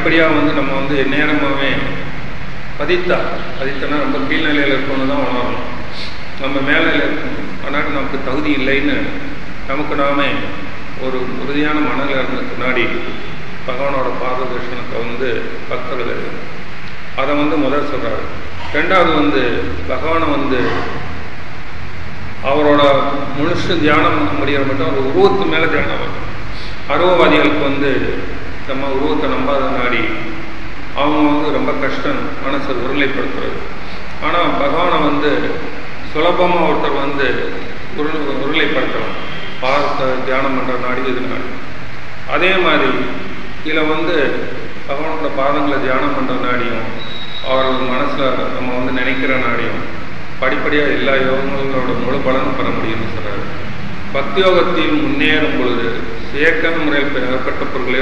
படிப்படியாக வந்து நம்ம வந்து நேரமாகவே பதித்தா பதித்தனா ரொம்ப கீழ்நிலையில் இருக்கணும் தான் உணரணும் நம்ம மேலையில் இருக்கணும் ஆனால் நமக்கு தகுதி இல்லைன்னு நமக்கு நாமே ஒரு உறுதியான மனநிலை இருந்த பின்னாடி பகவானோட பாத தரிசனத்தை வந்து பக்தர்கள் அதை வந்து முதல் சொல்கிறாரு ரெண்டாவது வந்து பகவானை வந்து அவரோட முழுசு தியானம் முடிகிற மட்டும் அவர் உருவத்து மேலே தியானம் வரும் அருவவாதிகளுக்கு வந்து நம்ம உருவத்தை நம்பாத நாடி அவங்க வந்து ரொம்ப கஷ்டம் மனசை உருளைப்படுத்துறது ஆனால் பகவானை வந்து சுலபமாக ஒருத்தர் வந்து உருள் உருளைப்படுத்தலாம் பாதத்தை தியானம் பண்ணுற நாடி இது நாடி அதே மாதிரி இதில் வந்து பகவானோட பாதங்களை தியானம் பண்ணுற நாடியும் அவர் மனசில் நம்ம வந்து நினைக்கிற நாடியும் படிப்படியாக எல்லா யோகங்களோட முழு பலனும் பெற முடியும்னு சொல்கிறாரு பக்தி யோகத்தில் முன்னேறும் பொழுது செயற்கான முறையில் பெறப்பட்ட பொருள்களே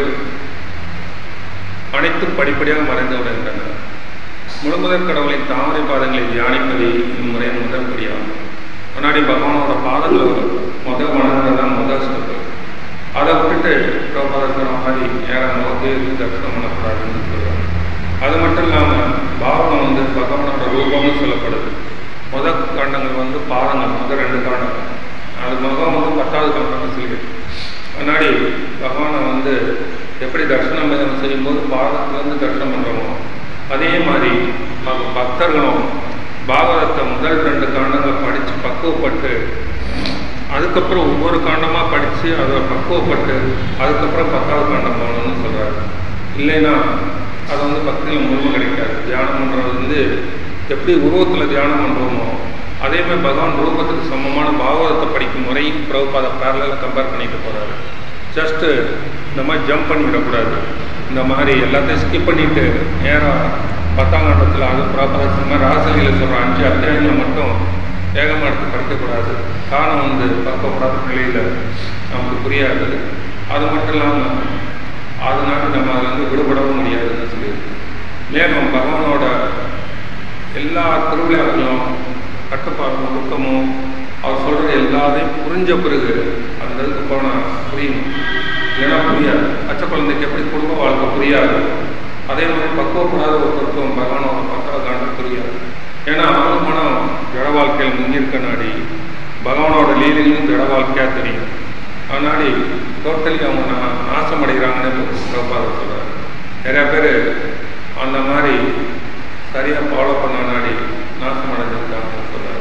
அனைத்தும் படிப்படியாக மறைந்து விடுகின்றன முழுமுதற் கடவுளின் தாமரை பாதங்களை தியானிப்பதே இம்முறை முதல் படியாகும் முன்னாடி பகவானோட பாதங்களை முதல் வணங்குறது தான் முதல் ஸ்டெப்பு அதை விட்டுட்டு பிரபாதக்கிற மாதிரி நேரம் நோக்கி தரிசனம் பண்ணக்கூடாதுன்னு சொல்கிறாங்க அது மட்டும் இல்லாமல் பாவனம் வந்து பகவானோட ரூபம்னு சொல்லப்படுது முதல் காண்டங்கள் வந்து பாதங்கள் முதல் ரெண்டு காண்டங்கள் அது முகம் வந்து பத்தாவது காண்டம்னு சொல்லியிருக்கு முன்னாடி பகவானை வந்து எப்படி தரிசனம் செய்யும்போது பாதத்துலேருந்து தரிசனம் பண்ணுறோமோ அதே மாதிரி ம- பக்தர்களும் பாகவதத்தை முதல் ரெண்டு காண்டங்களை படித்து பக்குவப்பட்டு அதுக்கப்புறம் ஒவ்வொரு காண்டமாக படித்து அதை பக்குவப்பட்டு அதுக்கப்புறம் பத்தாவது காண்டம் போகணும்னு சொல்கிறாரு இல்லைன்னா அது வந்து பக்தியில் முழுமை கிடைக்காது தியானம் பண்ணுறது வந்து எப்படி உருவத்தில் தியானம் பண்ணுறோமோ அதே மாதிரி பகவான் ரூபத்துக்கு சமமான பாகவதத்தை படிக்கும் முறை பிரபுபாத பேரலில் கம்பேர் பண்ணிட்டு போகிறாரு ஜஸ்ட்டு இந்த மாதிரி ஜம்ப் பண்ணிவிடக்கூடாது இந்த மாதிரி எல்லாத்தையும் ஸ்கிப் பண்ணிட்டு நேராக பத்தாம் காண்டத்தில் அது பிரபாத மாதிரி ராசலியில் சொல்கிற அஞ்சு அத்தியாயங்களை மட்டும் வேகமாக எடுத்து படிக்கக்கூடாது காரணம் வந்து பார்க்கப்படாத நிலையில் நமக்கு புரியாது அது மட்டும் இல்லாமல் அதனால நம்ம அதிலிருந்து விடுபடவும் முடியாதுன்னு சொல்லியிருக்கு மேலும் பகவானோட எல்லா திருவிழாக்களும் கட்டுப்பாடும் ஒழுக்கமும் அவர் சொல்கிற எல்லாத்தையும் புரிஞ்ச பிறகு அந்த இதுக்கு போனால் புரியும் இல்லைன்னா புரியாது பச்சை குழந்தைக்கு எப்படி குடும்ப வாழ்க்கை புரியாது அதே மாதிரி பக்குவப்படாத ஒருத்தருக்கும் பகவானோட பக்கா காண்ட புரியாது ஏன்னா அவங்க மனம் ஜட வாழ்க்கையில் முங்கியிருக்க நாடி பகவானோட லீலையும் ஜட வாழ்க்கையாக தெரியும் அதனாடி டோட்டலி அவங்க நா- நாசம் அடைகிறாங்கன்னு பிரபாதம் சொல்கிறார் நிறைய பேர் அந்த மாதிரி சரியாக ஃபாலோ பண்ண நாடி நாசம் அடைஞ்சிருக்காங்கன்னு சொல்கிறாரு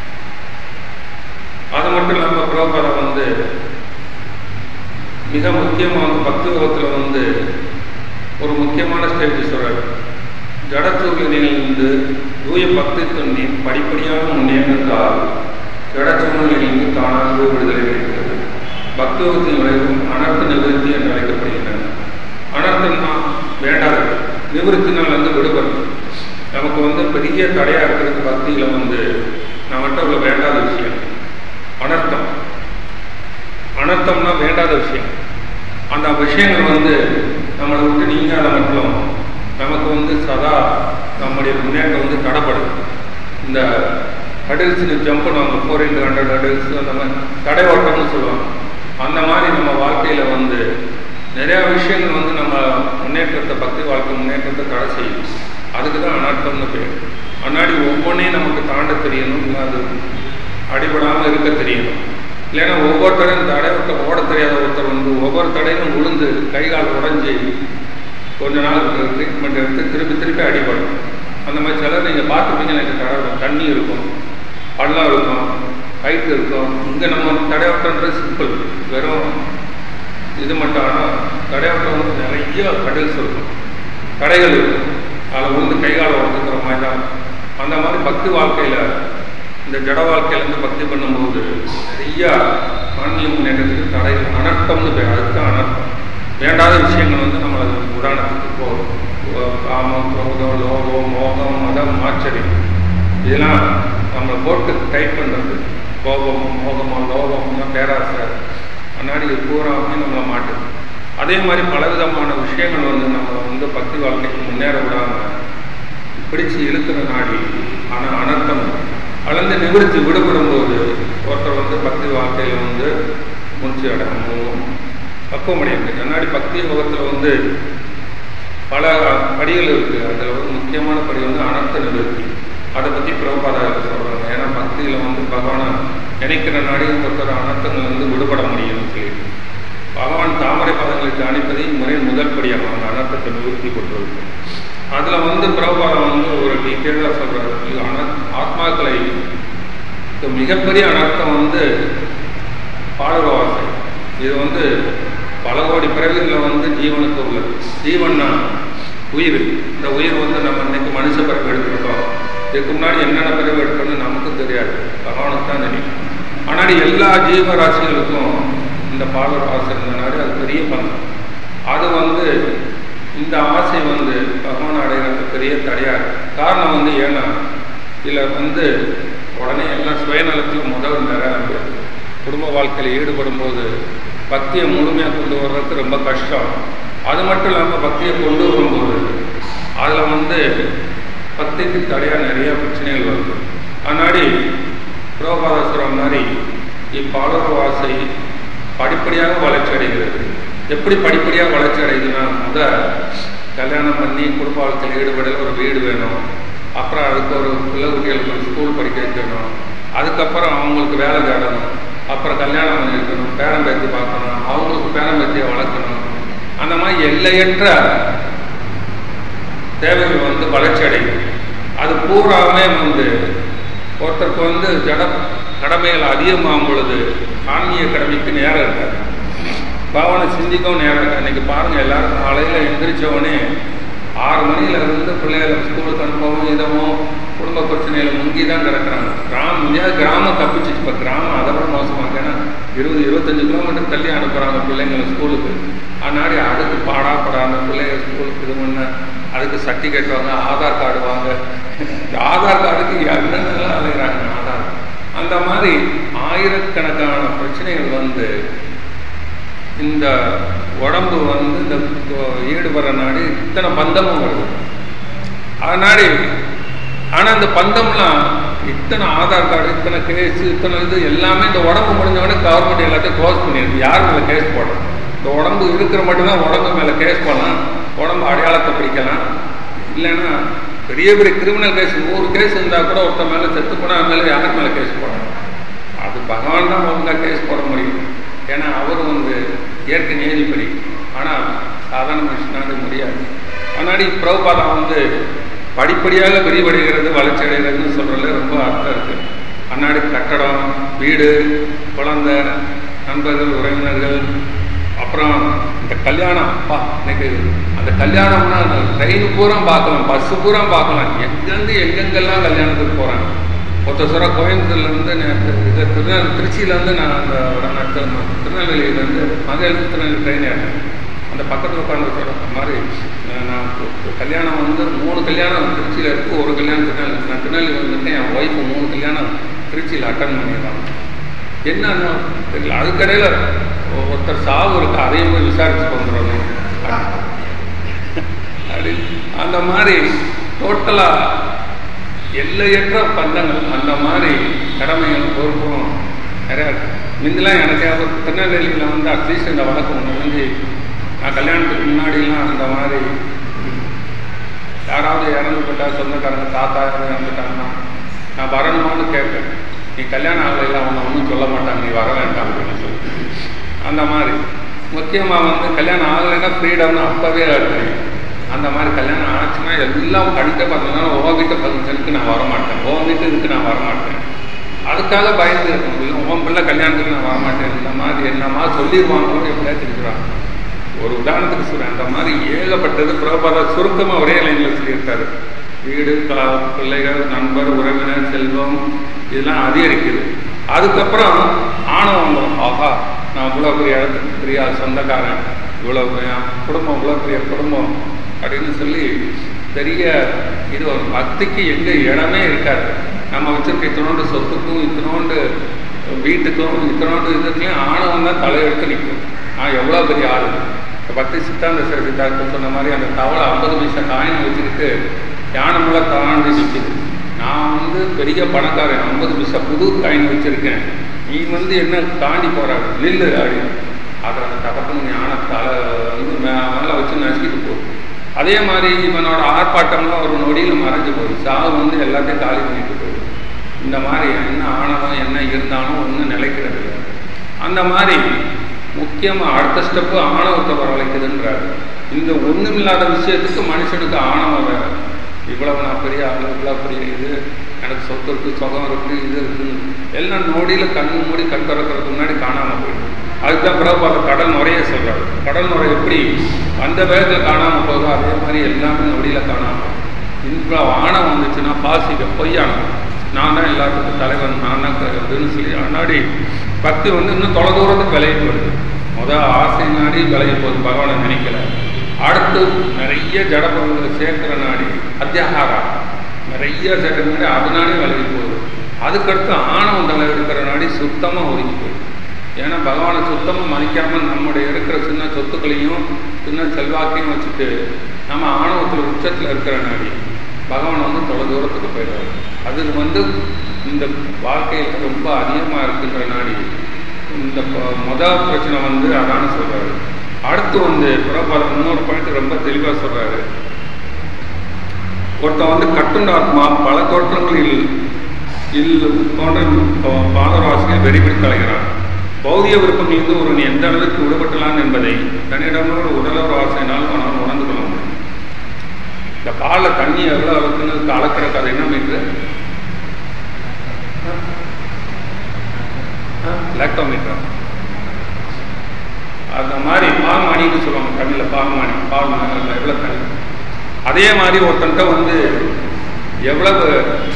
அது மட்டும் இல்லாமல் பிரபாதம் வந்து மிக முக்கியமாக பக்தி யோகத்தில் வந்து ஒரு முக்கியமான ஸ்டேஜ் சொல்கிறார் ஜடச்சூழ்நிலையிலிருந்து தூய பக்தி தொண்டி படிப்படியாக முன்னேற்றத்தால் ஜடச்சூழ்நிலையிலிருந்து தானாகவே விடுதலை கிடைக்கிறது பக்தி யோகத்தின் விளைவும் அனர்த்த நிவர்த்தி என்று அழைக்கப்படுகின்றன அனர்த்தம்னா வேண்டாதது நிவர்த்தினால் வந்து விடுபடுது நமக்கு வந்து பெரிய தடையாக இருக்கிறது பக்தியில் வந்து நம்மகிட்ட உள்ள வேண்டாத விஷயம் அனர்த்தம் அனர்த்தம்னா வேண்டாத விஷயம் அந்த விஷயங்கள் வந்து நம்மளை விட்டு நீங்காத மட்டும் நமக்கு வந்து சதா நம்முடைய முன்னேற்றம் வந்து தடைப்படுது இந்த ஹடில்ஸுக்கு ஜம்ப் பண்ணுவாங்க ஃபோர் இன்டு ஹண்ட்ரட் ஹடில்ஸ் அந்த மாதிரி தடை ஓட்டம்னு சொல்லுவாங்க அந்த மாதிரி நம்ம வாழ்க்கையில் வந்து நிறையா விஷயங்கள் வந்து நம்ம முன்னேற்றத்தை பக்தி வாழ்க்கை முன்னேற்றத்தை தடை செய்யும் அதுக்கு தான் அனர்த்தம்னு பேர் முன்னாடி ஒவ்வொன்றையும் நமக்கு தாண்ட தெரியணும் இல்லை அது அடிபடாமல் இருக்க தெரியணும் இல்லைன்னா ஒவ்வொருத்தரும் தடை விட்ட ஓட தெரியாத ஒருத்தர் வந்து ஒவ்வொரு தடையிலும் விழுந்து கை கால் உடஞ்சி கொஞ்ச நாள் ட்ரீட்மெண்ட் எடுத்து திருப்பி திருப்பி அடிபடும் அந்த மாதிரி சிலர் நீங்கள் பார்த்துப்பீங்க எனக்கு தடை தண்ணி இருக்கும் பள்ளம் இருக்கும் ஹைட் இருக்கும் இங்கே நம்ம தடையோட்டன்றது சிம்பிள் வெறும் இது மட்டும் ஆனால் தடையோட்டம் வந்து நிறைய கடல்ஸ் இருக்கும் தடைகள் இருக்கும் அதில் வந்து கை காலை உடஞ்சுக்கிற மாதிரி தான் அந்த மாதிரி பக்தி வாழ்க்கையில் இந்த ஜட வாழ்க்கையிலேருந்து பக்தி பண்ணும்போது நிறைய ஆன்மீக முன்னேற்றத்துக்கு தடை அனர்த்தம்னு பேர் அதுக்கு தான் அனர்த்தம் வேண்டாத விஷயங்கள் வந்து நம்ம அது உதாரணத்துக்கு இப்போ அஹ், காமம் குரோதம் லோகம் மோகம் மதம் ஆச்சரியம் இதெல்லாம் நம்மளை போட்டு டைட் பண்ணுறது கோபம் மோகமோ லோகம்னா பேராசை முன்னாடி இது பூராமே நம்மளை மாட்டுது அதே மாதிரி பலவிதமான விஷயங்கள் வந்து நம்ம வந்து பக்தி வாழ்க்கைக்கு முன்னேற விடாமல் பிடிச்சு இழுக்கிற நாடி ஆனால் அனர்த்தம் அளந்து நிவர்த்தி விடுபடும் போது ஒருத்தர் வந்து பக்தி வாழ்க்கையில் வந்து முடிச்சு அடையணும் பக்குவம் அடையணும் முன்னாடி பக்தி யோகத்தில் வந்து பல படிகள் இருக்குது அதில் வந்து முக்கியமான படி வந்து அனர்த்த நிவர்த்தி அதை பற்றி பிரபாதா சொல்கிறாங்க ஏன்னா பக்தியில் வந்து பகவானை நினைக்கிற நாடியும் ஒருத்தர் அனர்த்தங்கள் வந்து விடுபட முடியும்னு சொல்லிட்டு பகவான் தாமரை பதங்களுக்கு அனுப்பதை முறை முதல் படியாக அந்த அனர்த்தத்தை நிவர்த்தி கொண்டுள்ளது அதில் வந்து பிரபாதம் வந்து ஒரு டீட்டெயிலாக சொல்கிறாரு அன ஆத்மாக்களை மிகப்பெரிய அனர்த்தம் வந்து பாடுறவாசை இது வந்து பல கோடி பிறவிகளில் வந்து ஜீவனுக்கு உள்ளது ஜீவன்னா உயிர் இந்த உயிர் வந்து நம்ம இன்னைக்கு மனுஷ பிறகு எடுத்துருக்கோம் இதுக்கு முன்னாடி என்னென்ன பிறகு எடுக்கணும்னு நமக்கும் தெரியாது பகவானுக்கு தான் தெரியும் ஆனால் எல்லா ஜீவராசிகளுக்கும் இந்த பாடல் ஆசை இருந்தனால அது பெரிய பங்கு அது வந்து இந்த ஆசை வந்து பகவான் அடைகிறது பெரிய தடையாக இருக்கு காரணம் வந்து ஏன்னா இதில் வந்து உடனே எல்லாம் சுயநலத்தில் முதல் நிறைய குடும்ப வாழ்க்கையில் ஈடுபடும் போது பக்தியை முழுமையாக கொண்டு வர்றதுக்கு ரொம்ப கஷ்டம் அது மட்டும் இல்லாமல் பக்தியை கொண்டு வரும்போது அதில் வந்து பக்திக்கு தடையாக நிறைய பிரச்சனைகள் வருது அதனாடி புரோபாதசுரம் மாதிரி இப்பாளர் வாசை படிப்படியாக வளர்ச்சி அடைகிறது எப்படி படிப்படியாக வளர்ச்சி அடையுதுன்னா முத கல்யாணம் பண்ணி குடும்ப வாழ்க்கையில் ஈடுபட ஒரு வீடு வேணும் அப்புறம் அதுக்கு ஒரு பிள்ளை குட்டிகளுக்கு ஒரு ஸ்கூல் படிக்க வைக்கணும் அதுக்கப்புறம் அவங்களுக்கு வேலை தேடணும் அப்புறம் கல்யாணம் பண்ணி வைக்கணும் பேரம் பேத்தி பார்க்கணும் அவங்களுக்கு பேரம் பேத்தியை வளர்க்கணும் அந்த மாதிரி எல்லையற்ற தேவைகள் வந்து வளர்ச்சி அடையும் அது பூராமே வந்து ஒருத்தருக்கு வந்து ஜட கடமைகள் அதிகமாகும் பொழுது ஆன்மீக கடமைக்கு நேரம் இருக்காது பாவனை சிந்திக்கவும் நேரம் இருக்காது இன்னைக்கு பாருங்கள் எல்லாரும் காலையில் எந்திரிச்சவொடனே ஆறு மணியில இருந்து பிள்ளைகளை ஸ்கூலுக்கு அனுப்பவும் இதவும் குடும்ப பிரச்சனையில முங்கி தான் கிடக்குறாங்க கிராமம் முடியாது கிராமம் தப்பிச்சிச்சு இப்போ கிராமம் அதை விட மோசமாக ஏன்னா இருபது இருபத்தஞ்சு கிலோமீட்டர் தள்ளி அனுப்புகிறாங்க பிள்ளைங்களை ஸ்கூலுக்கு அதனாடி அதுக்கு பாடாப்படா அந்த பிள்ளைங்க ஸ்கூலுக்கு இது பண்ண அதுக்கு சர்டிஃபிகேட் வாங்க ஆதார் கார்டு வாங்க இந்த ஆதார் கார்டுக்கு என்னென்னலாம் அலைகிறாங்க ஆதார் அந்த மாதிரி ஆயிரக்கணக்கான பிரச்சனைகள் வந்து இந்த உடம்பு வந்து இந்த ஈடுபடுற நாடு இத்தனை பந்தமும் வருது அதனாடி ஆனால் இந்த பந்தம்லாம் இத்தனை ஆதார் கார்டு இத்தனை கேஸ் இத்தனை இது எல்லாமே இந்த உடம்பு முடிஞ்சவொடனே கவர்மெண்ட் எல்லாத்தையும் க்ளோஸ் பண்ணிடுது யார் மேலே கேஸ் போடணும் இந்த உடம்பு இருக்கிற மட்டும்தான் உடம்பு மேலே கேஸ் பண்ணலாம் உடம்பு அடையாளத்தை பிடிக்கலாம் இல்லைன்னா பெரிய பெரிய கிரிமினல் கேஸ் நூறு கேஸ் இருந்தால் கூட ஒருத்தர் மேலே செத்து போனால் அது மேலே யார் மேலே கேஸ் போடணும் அது பகவான் தான் ஒழுங்காக கேஸ் போட முடியும் ஏன்னா அவர் வந்து இயற்கை நீதிப்படி ஆனால் சாதாரண மனுஷனாக முடியாது முன்னாடி பிரபுபாதம் வந்து படிப்படியாக விரிவடைகிறது வளர்ச்சி அடைகிறதுன்னு சொல்கிறதுல ரொம்ப அர்த்தம் இருக்குது அன்னாடி கட்டடம் வீடு குழந்தை நண்பர்கள் உறவினர்கள் அப்புறம் இந்த கல்யாணம் அப்பா எனக்கு அந்த கல்யாணம்னா அந்த ட்ரெயின் பூரா பார்க்கலாம் பஸ்ஸு பூரா பார்க்கலாம் எங்கேருந்து எங்கெங்கெல்லாம் கல்யாணத்துக்கு போகிறாங்க ஒருத்தர் சொல்கிற கோயம்புத்தூர்லேருந்து இது திருநெல் திருச்சியிலேருந்து நான் அந்த நடத்திருந்தேன் திருநெல்வேலியிலேருந்து மதுரையிலேருந்து திருநெல்வேலி ட்ரெயின் ஏறினேன் அந்த பக்கத்தில் உட்காந்து சொல்கிற மாதிரி நான் கல்யாணம் வந்து மூணு கல்யாணம் திருச்சியில் இருக்குது ஒரு கல்யாணம் திருநெல்வேலி நான் திருநெல்வேலி வந்துட்டேன் என் ஒய்ஃபு மூணு கல்யாணம் திருச்சியில் அட்டன் பண்ணிடுறாங்க என்னன்னா தெரியல அதுக்கடையில் ஒருத்தர் சாவு இருக்கு அதையும் போய் விசாரிச்சு வந்துடணும் அப்படி அந்த மாதிரி டோட்டலாக எல்லையற்ற பந்தங்கள் அந்த மாதிரி கடமைகள் பொறுப்பும் நிறையா இருக்கு முந்தெல்லாம் எனக்கு திருநெல்வேலியில் வந்து அட்லீஸ்ட் இந்த வழக்கம் ஒன்று வந்து நான் கல்யாணத்துக்கு முன்னாடிலாம் அந்த மாதிரி யாராவது இறந்து போட்டா சொந்தக்காரங்க தாத்தா இறந்துட்டாங்கன்னா நான் வரணுமான்னு கேட்பேன் நீ கல்யாணம் ஆகலையில் அவங்க ஒன்றும் சொல்ல மாட்டாங்க நீ வர வேண்டாம் அப்படின்னு சொல்லி அந்த மாதிரி முக்கியமாக வந்து கல்யாணம் ஆகலைன்னா ஃப்ரீடம்னு அப்போவே தெரியும் அந்த மாதிரி கல்யாணம் ஆச்சுன்னா எல்லாம் கணிக்க பார்த்தீங்கன்னா ஓ வீட்டு ஃபங்க்ஷனுக்கு நான் வரமாட்டேன் ஓ வீட்டு இதுக்கு நான் வரமாட்டேன் அதுக்காக பயந்து இருக்கணும் இல்லை உன் பிள்ளை கல்யாணத்துக்கு நான் வரமாட்டேன் இந்த மாதிரி என்னமா சொல்லிடுவாங்களோ எப்படியா திருக்குறாங்க ஒரு உதாரணத்துக்கு சொல்கிறேன் அந்த மாதிரி ஏகப்பட்டது பிரபாத சுருக்கமாக ஒரே லைனில் சொல்லியிருக்காரு வீடு கலா பிள்ளைகள் நண்பர் உறவினர் செல்வம் இதெல்லாம் அதிகரிக்குது அதுக்கப்புறம் ஆணவம் வரும் ஆஹா நான் இவ்வளோ பெரிய இடத்துக்கு பெரிய சொந்தக்காரன் இவ்வளோ குடும்பம் இவ்வளோ பெரிய குடும்பம் அப்படின்னு சொல்லி பெரிய இது வரும் பக்திக்கு எங்கே இடமே இருக்காது நம்ம வச்சிருக்க இத்தனோண்டு சொத்துக்கும் இத்தனோண்டு வீட்டுக்கும் இத்தனோண்டு இதுக்கும் ஆணவம் தான் தலையெடுத்து நிற்கும் நான் எவ்வளோ பெரிய ஆள் இப்போ பக்தி சித்தாந்த சித்தார்த்தம் சொன்ன மாதிரி அந்த தவளை ஐம்பது பைசா காயின் வச்சுக்கிட்டு யானமெல்லாம் தாண்டி நிற்கிது நான் வந்து பெரிய பணக்காரன் ஐம்பது பைசா புது காயின் வச்சுருக்கேன் நீ வந்து என்ன தாண்டி போகிறாரு நில்லு அப்படின்னு அதை அந்த தகப்பன் ஞானத்தால் வந்து மே மேலே வச்சு நசுக்கிட்டு போ அதே மாதிரி இவனோட ஆர்ப்பாட்டம்லாம் ஒரு நொடியில் மறைஞ்சு போகுது சாவு வந்து எல்லாத்தையும் காலி பண்ணிட்டு போகுது இந்த மாதிரி என்ன ஆணவம் என்ன இருந்தாலும் ஒன்றும் நிலைக்கிறது இல்லை அந்த மாதிரி முக்கியமாக அடுத்த ஸ்டெப்பு ஆணவத்தை வரவழைக்குதுன்றாரு இந்த ஒன்றுமில்லாத விஷயத்துக்கு மனுஷனுக்கு ஆணவம் வேறு இவ்வளவு நான் பெரிய ஆளு இவ்வளோ பெரிய இது எனக்கு சொத்து இருக்குது சுகம் இருக்குது இது இருக்குது எல்லாம் நோடியில் கண் மூடி கண் திறக்கிறதுக்கு முன்னாடி காணாமல் போயிடும் அதுதான் பிறகு கடல் நுரைய சொல்கிறாரு கடல் நுரை எப்படி அந்த வேகத்தில் காணாமல் போகுதோ அதே மாதிரி எல்லாமே நொடியில் காணாமல் இவ்வளோ ஆணம் வந்துச்சுன்னா பாசிக்க பொய்யானம் நான் தான் எல்லாத்துக்கும் தலைவன் நான் தான் இதுன்னு சொல்லி முன்னாடி பக்தி வந்து இன்னும் தொலை தூரத்துக்கு விலகி வருது முதல் ஆசை நாடி விலகி போகுது பகவானை நினைக்கல அடுத்து நிறைய ஜடபொருள்களை சேர்க்கிற நாடி அத்தியாகாரா நிறைய சேர்க்கிற நாடி அதனாலே விலகி போகுது அதுக்கடுத்து ஆணவம் தலை இருக்கிற நாடி சுத்தமாக ஒதுங்கி போகுது ஏன்னா பகவானை சுத்தமாக மதிக்காமல் நம்முடைய இருக்கிற சின்ன சொத்துக்களையும் சின்ன செல்வாக்கையும் வச்சுட்டு நம்ம ஆணவத்தில் உச்சத்தில் இருக்கிற நாடி பகவான் வந்து தொலை தூரத்துக்கு போயிடுவார் அது வந்து இந்த வாழ்க்கையில் ரொம்ப அதிகமாக இருக்குன்ற நாடி இந்த முதல் பிரச்சனை வந்து அதான சொல்கிறாரு அடுத்து வந்து புறப்பாத இன்னொரு பாயிண்ட் ரொம்ப தெளிவாக சொல்கிறாரு ஒருத்தன் வந்து கட்டுண்ட ஆத்மா பல தோற்றங்களில் இல் போன்ற பாதராசிகள் வெறிபிடி தலைகிறான் பௌதிய விருப்பங்களிலிருந்து ஒரு எந்த அளவுக்கு விடுபட்டலாம் என்பதை தன்னிடமுள்ள உடலோர் ஆசையினால் அவனால் உணர்ந்து கொள்ள முடியும் இந்த பாலில் தண்ணி எவ்வளோ இருக்குன்னு அளக்கிற கதை என்ன மீட்ரு லேக்டோமீட்டர் அந்த மாதிரி பால்மானின்னு சொல்லுவாங்க தமிழில் பால்மானி பால் எவ்வளோ தண்ணி அதே மாதிரி ஒருத்தன்ட்ட வந்து எவ்வளவு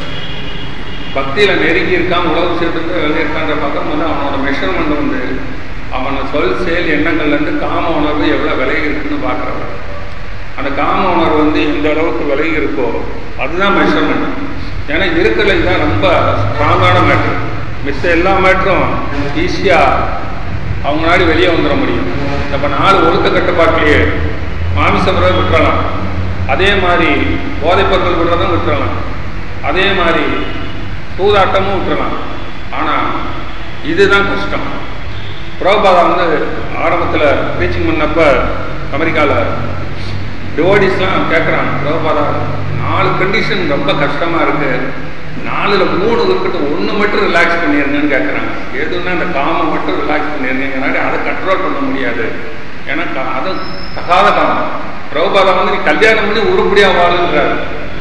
பக்தியில் நெருங்கி இருக்கான் உலக விஷயத்துக்கு வெளியே இருக்கான்ற பக்கம் வந்து அவனோட மெஷர்மெண்ட் வந்து அவனை சொல் செயல் எண்ணங்கள்லேருந்து காம உணர்வு எவ்வளோ விலகி இருக்குன்னு பார்க்குறவன் அந்த காம உணர்வு வந்து எந்த அளவுக்கு விலகி இருக்கோ அதுதான் மெஷர்மெண்ட் ஏன்னா இருக்கிறதுல இதுதான் ரொம்ப ஸ்ட்ராங்கான மேட்ரு மித்த எல்லா மேட்ரும் ஈஸியாக அவங்க நாடி வெளியே வந்துட முடியும் இப்போ நாலு ஒழுக்க கட்டுப்பாட்டிலேயே மாமிச முறை விட்டுறலாம் அதே மாதிரி போதைப்பொருட்கள் விடுறதும் விட்டுறலாம் அதே மாதிரி சூதாட்டமும் விட்டுறலாம் ஆனால் இதுதான் கஷ்டம் புரோபாதா வந்து ஆரம்பத்தில் டீச்சிங் பண்ணப்ப அமெரிக்காவில் டிவோடிஸ்லாம் கேட்குறாங்க புரோபாதா நாலு கண்டிஷன் ரொம்ப கஷ்டமாக இருக்குது நாலில் மூணு இருக்கட்டும் ஒன்று மட்டும் ரிலாக்ஸ் பண்ணிடுங்கன்னு கேட்குறாங்க எதுன்னா அந்த காமம் மட்டும் ரிலாக்ஸ் பண்ணிடுங்கனாடி அதை கண்ட்ரோல் பண்ண முடியாது ஏன்னா அது தகாத காமம் பிரபுபாதா வந்து நீ கல்யாணம் பண்ணி உருப்படியாக வாழுன்றாரு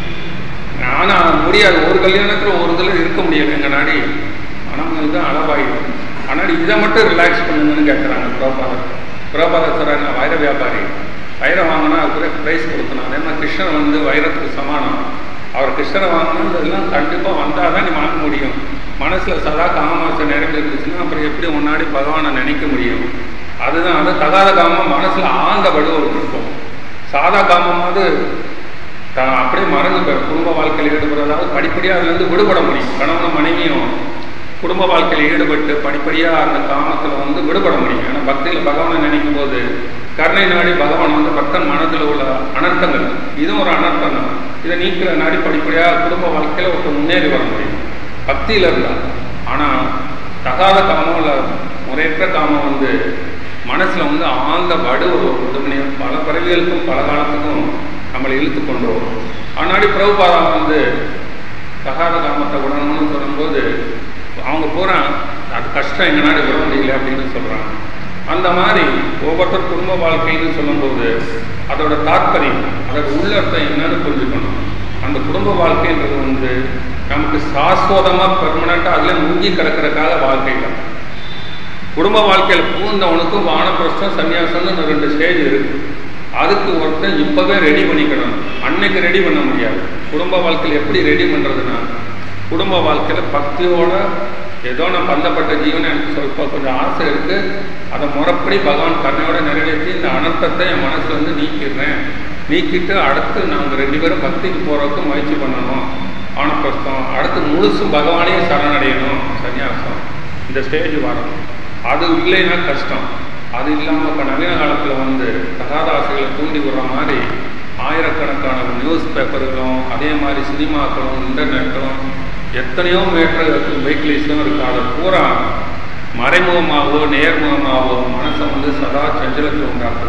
ஆனால் முடியாது ஒரு கல்யாணத்தில் ஒரு இதில் இருக்க முடியாது எங்கள் நாடி மனம் தான் அளவாயிடும் ஆனால் இதை மட்டும் ரிலாக்ஸ் பண்ணுங்கன்னு கேட்குறாங்க பிரபாதா பிரபாதா சொல்கிறாங்க வைர வியாபாரி வைரம் வாங்கினா அதுக்கு ப்ரைஸ் கொடுக்கணும் அதே மாதிரி கிருஷ்ணன் வந்து வைரத்துக்கு சமானம் அவர் கிருஷ்ணரை வாங்கினா இதெல்லாம் கண்டிப்பாக வந்தால் தான் நீ வாங்க முடியும் மனசில் சதா காமாசை நிரம்பி இருந்துச்சுன்னா அப்புறம் எப்படி முன்னாடி பகவானை நினைக்க முடியும் அதுதான் அது தகாத காமம் மனசில் ஆழ்ந்த வடுவை இருக்கும் சாதா காமமாவது அப்படியே மறந்து போயிடும் குடும்ப வாழ்க்கையில் ஈடுபடுறதாவது படிப்படியாக அதுலேருந்து விடுபட முடியும் கணவனும் மனைவியும் குடும்ப வாழ்க்கையில் ஈடுபட்டு படிப்படியாக அந்த காமத்தில் வந்து விடுபட முடியும் ஏன்னா பக்தியில் பகவானை நினைக்கும் போது கருணை நாடி பகவான் வந்து பக்தன் மனதில் உள்ள அனர்த்தங்கள் இதுவும் ஒரு அனர்த்தம் தான் இதை நீக்கிற நாடி படிப்படியாக குடும்ப வாழ்க்கையில் ஒருத்தர் முன்னேறி வர முடியும் பக்தியில் இருந்தால் ஆனால் தகாத காமம் இல்லை முறையற்ற காமம் வந்து மனசில் வந்து ஆழ்ந்த வடு இது பண்ணி பல பிறவிகளுக்கும் பல காலத்துக்கும் நம்மளை இழுத்து கொண்டு வரும் ஆனாடி பிரபுபாதா வந்து தகாத காமத்தை விடணும்னு சொல்லும்போது அவங்க பூரா அது கஷ்டம் எங்கள் நாடு விட முடியல அப்படின்னு சொல்கிறாங்க அந்த மாதிரி ஒவ்வொருத்தர் குடும்ப வாழ்க்கைன்னு சொல்லும்போது அதோட தாற்பயம் அதோட உள்ளர்த்தம் என்னன்னு புரிஞ்சுக்கணும் அந்த குடும்ப வாழ்க்கைன்றது வந்து நமக்கு சாஸ்வதமாக பெர்மனண்ட்டாக அதில் முங்கி கிடக்கிறக்காக வாழ்க்கை தான் குடும்ப வாழ்க்கையில் பூந்தவனுக்கும் வானப்பிரஸ்தம் சன்னியாசம்னு ரெண்டு ஸ்டேஜ் இருக்குது அதுக்கு ஒருத்தன் இப்போவே ரெடி பண்ணிக்கணும் அன்னைக்கு ரெடி பண்ண முடியாது குடும்ப வாழ்க்கையில் எப்படி ரெடி பண்ணுறதுன்னா குடும்ப வாழ்க்கையில் பக்தியோட ஏதோ நான் பந்தப்பட்ட ஜீவன் எனக்கு இப்போ கொஞ்சம் ஆசை இருக்குது அதை முறைப்படி பகவான் கருணையோட நிறைவேற்றி இந்த அனர்த்தத்தை என் மனசுல இருந்து நீக்கிடுறேன் நீக்கிட்டு அடுத்து நாங்கள் ரெண்டு பேரும் பக்திக்கு போகிறதுக்கு முயற்சி பண்ணணும் ஆனப்பிரஸ்தம் அடுத்து முழுசும் பகவானே சரணடையணும் சன்னியாசம் இந்த ஸ்டேஜ் வரணும் அது இல்லைன்னா கஷ்டம் அது இல்லாமல் இப்போ நவீன காலத்தில் வந்து தகாத ஆசைகளை தூண்டி விடுற மாதிரி ஆயிரக்கணக்கான நியூஸ் பேப்பர்களும் அதே மாதிரி சினிமாக்களும் இன்டர்நெட்டும் எத்தனையோ மேட்டர் வெஹிக்கிள்ஸும் இருக்கு அதை பூரா மறைமுகமாகவோ நேர்முகமாகவோ மனசை வந்து சதா சஞ்சலத்தில் உண்டாக்குது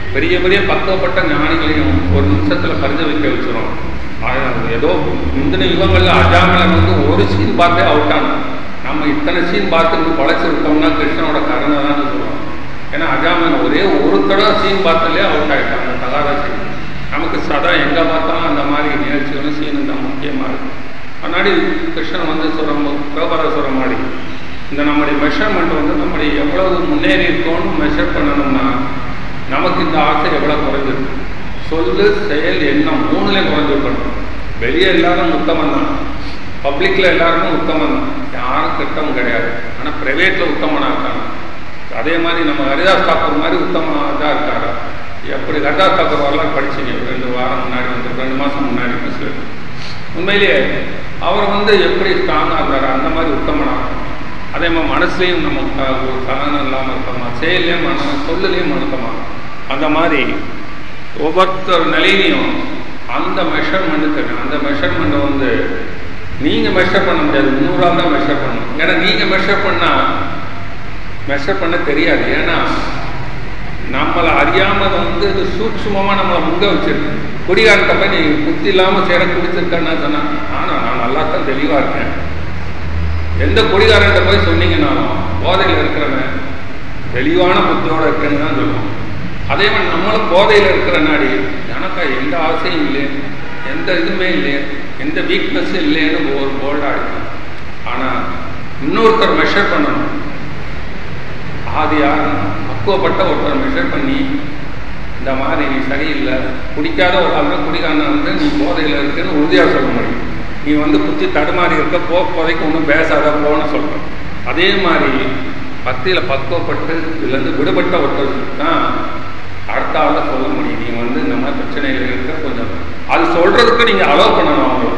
பெரிய பெரிய பக்குவப்பட்ட ஞானிகளையும் ஒரு நிமிஷத்தில் பரிஞ்ச வைக்க வச்சிரும் ஆனா, ஏதோ முந்தின யுகங்களில் அஜாமலன் வந்து ஒரு சீன் பார்த்தே அவுட் ஆனான் நம்ம இத்தனை சீன் பார்த்துட்டு பழச்சிருக்கோம்னா கிருஷ்ணனோட கருணை தான் சொல்லுவோம் ஏன்னா அஜாமன் ஒரே ஒரு தடவை சீன் பார்த்தாலே அவுட் ஆகிட்டான் அந்த தகாத சீன் நமக்கு சதா எங்கே பார்த்தாலும் அந்த மாதிரி நிகழ்ச்சிகளும் சீனும் தான் முக்கியமாக இருக்கும் முன்னாடி கிருஷ்ணன் வந்து சொல்கிற பிரபார சொல்கிற மாதிரி இந்த நம்முடைய மெஷர்மெண்ட் வந்து நம்முடைய எவ்வளவு முன்னேறி இருக்கோம்னு மெஷர் பண்ணணும்னா நமக்கு இந்த ஆசை எவ்வளோ குறைஞ்சிருக்கு சொல்லு செயல் எண்ணம் மூணுலேயும் குறைஞ்சிருக்கணும் வெளியே எல்லாரும் உத்தமம் தான் பப்ளிக்கில் எல்லாருமே உத்தமம் தான் யாரும் கெட்டவங்க கிடையாது ஆனால் ப்ரைவேட்டில் உத்தமனாக இருக்காங்க அதே மாதிரி நம்ம ஹரிதாஸ் தாக்கூர் மாதிரி உத்தமமாக தான் இருக்காரு எப்படி ஹரிதாஸ் தாக்கூர் வரலாறு படிச்சீங்க ஒரு ரெண்டு வாரம் முன்னாடி வந்து ரெண்டு மாதம் முன்னாடி மிஸ்ல உண்மையிலேயே அவர் வந்து எப்படி ஸ்ட்ராங்காக இருந்தார் அந்த மாதிரி உத்தமனாக இருக்கணும். அதே மாதிரி மனசுலேயும் நம்ம க- ஒரு சலனம் இல்லாமல் இருக்கணுமா செயல்லையும் மன சொல்லுலேயும் மனுக்கமா அந்த மாதிரி ஒவ்வொருத்தர் நிலையிலையும் அந்த மெஷர்மெண்ட் தெரியும் அந்த மெஷர்மெண்ட்டை வந்து நீங்கள் மெஷர் பண்ண முடியாது நூறாக தான் மெஷர் பண்ணணும் ஏன்னா நீங்கள் மெஷர் பண்ணால் மெஷர் பண்ண தெரியாது ஏன்னா நம்மளை அறியாமல் வந்து இது சூட்சுமமாக நம்மளை முங்க வச்சிருக்கு குடிகாரன்ட்ட போய் நீ புத்தி இல்லாமல் சேர குடிச்சிருக்கேன்னு சொன்னான் ஆனால் நான் நல்லா தான் தெளிவாக இருக்கேன் எந்த குடிகாரன்ட்ட போய் சொன்னீங்கன்னாலும் போதையில் இருக்கிறவன் தெளிவான புத்தியோட இருக்கேன்னு தான் சொல்லுவோம் அதே மாதிரி நம்மளும் போதையில் இருக்கிற நாடி எனக்கா எந்த ஆசையும் இல்லையே எந்த இதுவுமே இல்லையே எந்த வீக்னஸும் இல்லைன்னு ஒரு போல்டாக இருக்கும் ஆனால் இன்னொருத்தர் மெஷர் பண்ணணும் ஆதி யார் பக்குவப்பட்ட ஒருத்தர் மெஷர் பண்ணி இந்த மாதிரி நீ சரியில்லை குடிக்காத ஒரு ஆள் குடிக்காரன் வந்து நீ போதையில் இருக்குன்னு உறுதியாக சொல்ல முடியும் நீ வந்து புத்தி தடுமாறி இருக்க போ போதைக்கு ஒன்றும் பேசாத போன்னு சொல்கிறோம் அதே மாதிரி பக்தியில் பக்குவப்பட்டு இதுலேருந்து விடுபட்ட ஒருத்தர் தான் அடுத்த ஆளில் சொல்ல முடியும் நீ வந்து இந்த மாதிரி பிரச்சனைகள் இருக்க கொஞ்சம் அது சொல்கிறதுக்கு நீங்கள் அலோவ் பண்ணணும் அவங்கள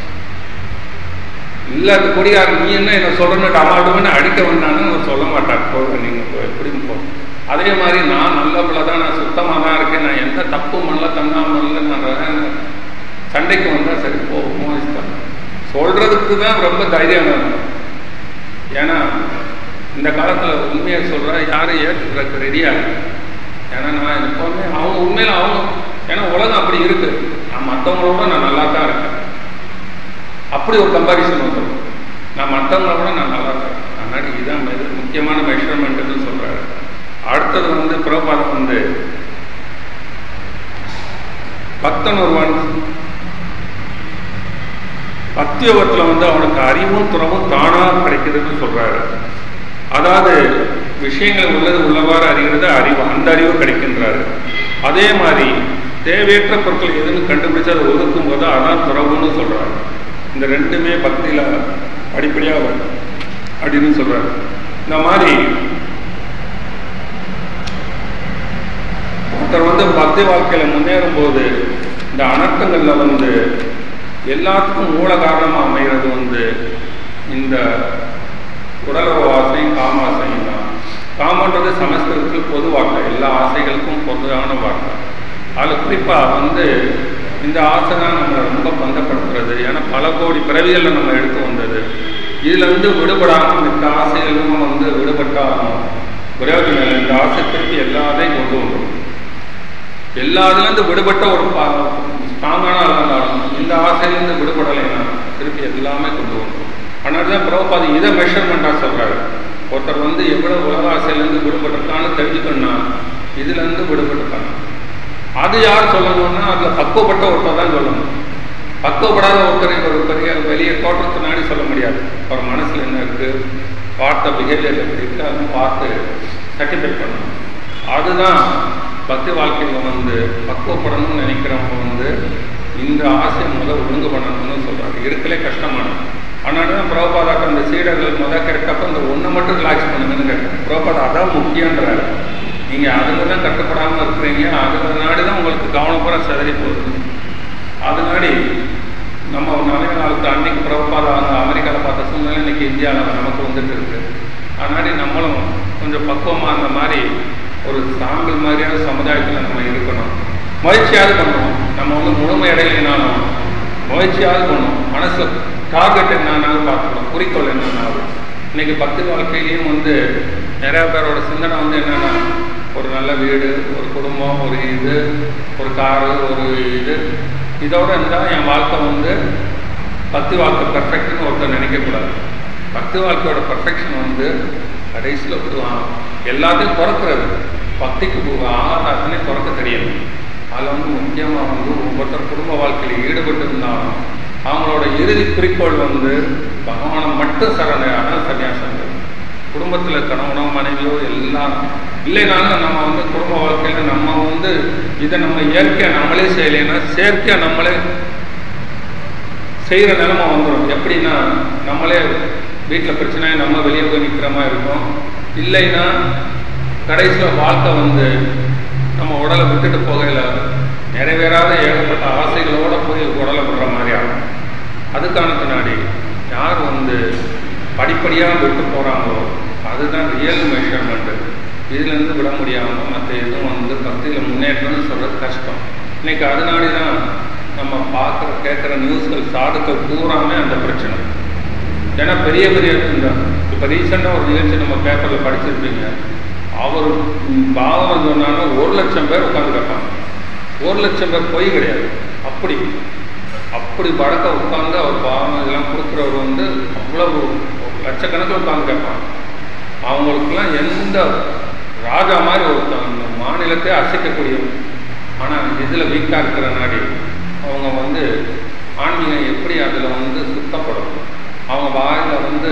இல்லை அந்த கொடியார் நீ என்ன என்ன சொல்கிறேன்னு டமாட்டுன்னு அடிக்க வந்தான்னு அவர் சொல்ல மாட்டார் போக நீங்கள் எப்படி போ அதே மாதிரி நான் நல்ல பிள்ளை தான் நான் சுத்தமாக தான் இருக்கேன் நான் எந்த தப்பும் பண்ணல தங்காமல் இல்லை நான் ர- சண்டைக்கு வந்தால் சரி போ மோதிஸ்தான் சொல்கிறதுக்கு தான் ரொம்ப தைரியம் வேணும் ஏன்னா இந்த காலத்தில் உண்மையை சொல்கிற யாரும் ஏற்றுக்கிறதுக்கு ரெடியாக ஏன்னா நான் எப்போவுமே அவங்க உண்மையில் அவங்க ஏன்னா உலகம் அப்படி இருக்குது நான் மற்றவங்களோட நான் நல்லா தான் இருக்கேன் அப்படி ஒரு கம்பாரிசன் வந்துடும் நான் மற்றவங்கள விட நான் நல்லா இருக்கேன் அதனால இதுதான் மெது- முக்கியமான மெஷர்மெண்ட்னு சொல்றாரு அடுத்தது வந்து பிரபாதம் வந்து பக்தன் ஒருவன் பக்தியோகத்தில் வந்து அவனுக்கு அறிவும் துறவும் தானாக கிடைக்குதுன்னு சொல்றாரு அதாவது விஷயங்கள் உள்ளது உள்ளவாறு அறிகிறது அறிவு அந்த அறிவு கிடைக்கின்றாரு அதே மாதிரி தேவையற்ற பொருட்கள் எதுன்னு கண்டுபிடிச்சு அதை ஒதுக்கும் போது அதான் துறவுன்னு சொல்றாரு இந்த ரெண்டுமே பக்தியில படிப்படியாக வரும் அப்படின்னு சொல்றாரு இந்த மாதிரி ஒருத்தர் வந்து பக்தி வாழ்க்கையில முன்னேறும் போது இந்த அனர்த்தங்கள்ல வந்து எல்லாத்துக்கும் மூல காரணமா அமைகிறது வந்து இந்த உடலுறவு ஆசையும் காமாசையும் தான் காமன்றது சமஸ்கிருதத்தில் பொது வார்த்தை எல்லா ஆசைகளுக்கும் பொதுவான வார்த்தை அதில் குறிப்பாக வந்து இந்த ஆசை தான் நம்மளை ரொம்ப பந்தப்படுத்துறது ஏன்னா பல கோடி பிறவிகளில் நம்ம எடுத்து வந்தது இதுல இருந்து விடுபடாமல் மித்த ஆசைகளும் வந்து விடுபட்டாலும் பிரயோஜனம் இல்லை இந்த ஆசை திருப்பி எல்லாத்தையும் கொண்டு வந்துடும் எல்லாத்துலேருந்து விடுபட்ட ஒரு ஸ்ட்ராங்கான ஆளாக இருந்தாலும் இந்த ஆசையிலேருந்து விடுபடலைன்னா திருப்பி எல்லாமே கொண்டு வந்துடும் அதனால தான் பிரபுபாதி இதை மெஷர்மெண்ட்டாக சொல்கிறாரு ஒருத்தர் வந்து எவ்வளோ உலக ஆசையிலேருந்து விடுபட்டிருக்கான்னு தெரிஞ்சுக்கணும்னா இதுலேருந்து விடுபட்டிருக்காங்க அது யார் சொல்லணும்னா அதில் பக்குவப்பட்ட ஒருத்தர் தான் சொல்லணும் பக்குவப்படாத ஒருத்தரை ஒரு பெரிய வெளியே தோற்றத்தினாடி சொல்ல முடியாது அவர் மனசில் என்ன இருக்குது பார்த்த பிஹேவியர் எப்படி இருக்குது அதெல்லாம் பார்த்து சர்டிஃபை பண்ணணும் அதுதான் பக்தி வாழ்க்கையில் வந்து பக்குவப்படணும்னு நினைக்கிறவங்க வந்து இந்த ஆசை முதல் ஒழுங்கு பண்ணணும்னு சொல்கிறாங்க இருக்கலே கஷ்டமானது அதனால தான் பிரபுபாதாக்கு அந்த சீடர்கள் முதல் கேட்டப்ப அந்த ஒன்றை மட்டும் ரிலாக்ஸ் பண்ணுங்கன்னு கேட்டேன் பிரபுபாதா அதான் முக்கியன்றாரு நீங்கள் அதில் தான் கட்டுப்படாமல் இருக்கிறீங்க அதில் நாடி தான் உங்களுக்கு கவனப்புறம் சிதறி போகுது அதனாடி நம்ம நிறைய நாளுக்கு அன்னைக்கு பிரபுபாதா அந்த அமெரிக்காவில் பார்த்த சூழ்நிலை இன்னைக்கு இந்தியாவில் நமக்கு வந்துட்டு இருக்கு அதனாடி நம்மளும் கொஞ்சம் பக்குவமாக அந்த மாதிரி ஒரு சாம்பிள் மாதிரியான சமுதாயத்தில் நம்ம இருக்கணும் முயற்சியாவது பண்ணுவோம் நம்ம வந்து முழுமை அடையலைனாலும் முயற்சியாவது பண்ணுவோம் மனசு டார்கெட் என்னன்னாலும் பார்த்துக்கணும் குறிக்கோள் என்னன்னாலும் இன்னைக்கு பக்தி வாழ்க்கையிலையும் வந்து நிறைய பேரோட சிந்தனை வந்து என்னன்னா ஒரு நல்ல வீடு ஒரு குடும்பம் ஒரு இது ஒரு காரு ஒரு இது இதோட இருந்தால் என் வாழ்க்கை வந்து பக்தி வாழ்க்கை பெர்ஃபெக்ட்னு ஒருத்தர் நினைக்கக்கூடாது பக்தி வாழ்க்கையோட பெர்ஃபெக்ஷன் வந்து கடைசியில் எல்லாத்தையும் குறைக்கிறது பக்திக்கு ஆகாத அத்தனை குறைக்க தெரியணும் அதில் வந்து முக்கியமாக வந்து ஒவ்வொருத்தர் குடும்ப வாழ்க்கையில் ஈடுபட்டு இருந்தாலும் அவங்களோட இறுதி குறிக்கோள் வந்து பகவானை மட்டும் சரணான சன்னியாசங்கள் குடும்பத்தில் கணவனோ மனைவியோ எல்லாம் இல்லைனாலும் நம்ம வந்து குடும்ப வாழ்க்கையில் நம்ம வந்து இதை நம்ம இயற்கையாக நம்மளே செய்யலைன்னா செயற்கையாக நம்மளே செய்கிற நிலைமை வந்துடும் எப்படின்னா நம்மளே வீட்டில் பிரச்சனை நம்ம வெளியே போய் நிற்கிற மாதிரி இருக்கும் இல்லைன்னா கடைசியில் வாழ்க்கை வந்து நம்ம உடலை விட்டுட்டு போகையில் நிறைவேறாத ஏகப்பட்ட ஆசைகளோடு போய் உடலை விடுற மாதிரி ஆகும் அதுக்கான பின்னாடி யார் வந்து படிப்படியாக விட்டு போகிறாங்களோ அதுதான் ரியல் மெஷர்மெண்ட்டு இதுலேருந்து விட முடியாமல் மற்ற எதுவும் வந்து பக்தியில் முன்னேற்றம்னு சொல்கிறது கஷ்டம் இன்னைக்கு அதனாடி தான் நம்ம பார்க்குற கேட்குற நியூஸ்கள் சாதுக்கள் பூராமே அந்த பிரச்சனை ஏன்னா பெரிய பெரிய இந்த இப்போ ரீசெண்டாக ஒரு நிகழ்ச்சி நம்ம பேப்பரில் படிச்சிருப்பீங்க அவர் பாவம் சொன்னாலும் ஒரு லட்சம் பேர் உட்காந்து கேட்பாங்க ஒரு லட்சம் பேர் பொய் கிடையாது அப்படி அப்படி வழக்க உட்காந்து அவர் பாவம் இதெல்லாம் கொடுக்குறவர் வந்து அவ்வளவு லட்சக்கணக்கில் உட்காந்து கேட்பாங்க அவங்களுக்கெல்லாம் எந்த ராஜா மாதிரி ஒருத்தவங்க மாநிலத்தை அசைக்கக்கூடியவங்க ஆனால் இதில் வீக்காக இருக்கிற நாடி அவங்க வந்து ஆன்மீகம் எப்படி அதில் வந்து சுத்தப்படும் அவங்க வாயில் வந்து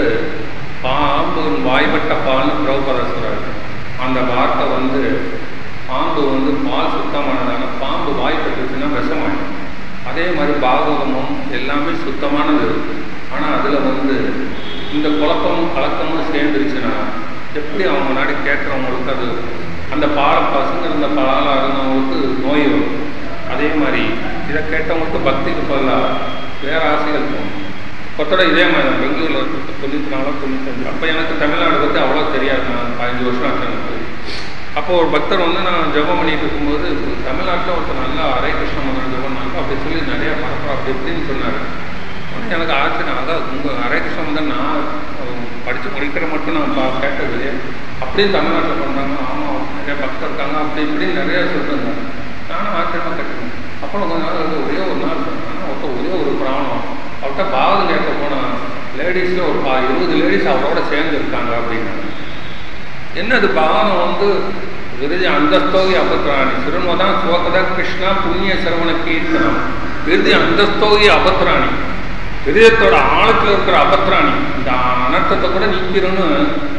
பாம்பு வாய்ப்பட்ட பால்னு பிரபுபத சொல்கிறாரு அந்த வார்த்தை வந்து பாம்பு வந்து பால் சுத்தமானதான பாம்பு வாய்ப்பட்டுச்சுன்னா விஷமாயிடும் அதே மாதிரி பாகவதமும் எல்லாமே சுத்தமானது ஆனால் அதில் வந்து இந்த குழப்பமும் கலக்கமும் சேர்ந்துருச்சுன்னா எப்படி அவங்க முன்னாடி கேட்குறவங்களுக்கு அது அந்த பால பசங்க இருந்த பாலாக இருந்தவங்களுக்கு நோய் வரும் அதே மாதிரி இதை கேட்டவங்களுக்கு பக்திக்கு பதிலாக வேறு ஆசைகள் போகும் கொத்தோட இதே மாதிரி தான் பெங்களூரில் இருக்கு தொண்ணூற்றி நாலோ தொண்ணூத்தஞ்சு அப்போ எனக்கு தமிழ்நாடு பற்றி அவ்வளோ தெரியாது நான் பதினஞ்சு வருஷம் ஆச்சு எனக்கு அப்போ ஒரு பக்தர் வந்து நான் ஜெபம் பண்ணிட்டு இருக்கும்போது தமிழ்நாட்டில் ஒருத்தர் நல்லா ஹரே கிருஷ்ண மந்திரம் ஜெபம் பண்ணாங்க அப்படி சொல்லி நிறைய பரப்புறோம் அப்படி இப்படின்னு சொன்னார் உடனே எனக்கு ஆச்சரியம் அதான் உங்கள் ஹரே கிருஷ்ண மந்திரம் நான் படித்து முடிக்கிற மட்டும் நான் பா கேட்டது இல்லையா அப்படியே தமிழ்நாட்டில் பண்ணுறாங்க ஆமாம் நிறைய பக்தர் இருக்காங்க அப்படி இப்படின்னு நிறைய சொல்கிறாங்க நானும் ஆச்சரியமாக கேட்டேன் அப்புறம் கொஞ்ச நாள் வந்து ஒரே ஒரு நாள் சொன்னாங்க ஒருத்தர் ஒரே ஒரு பிராணம் அவர்கிட்ட பாவம் கேட்க போனால் லேடிஸில் ஒரு பா இருபது லேடிஸ் அவரோட சேர்ந்து இருக்காங்க அப்படின்னாங்க என்னது பாவம் வந்து விருதி அந்தஸ்தோகி அபத்ராணி சிறுமதான் சோகத கிருஷ்ணா புண்ணிய சரவண கீர்த்தனம் விருதி அந்தஸ்தோகி அபத்ராணி விருதத்தோட ஆழத்தில் இருக்கிற அபத்ராணி இந்த அனர்த்தத்தை கூட நீக்கிறோன்னு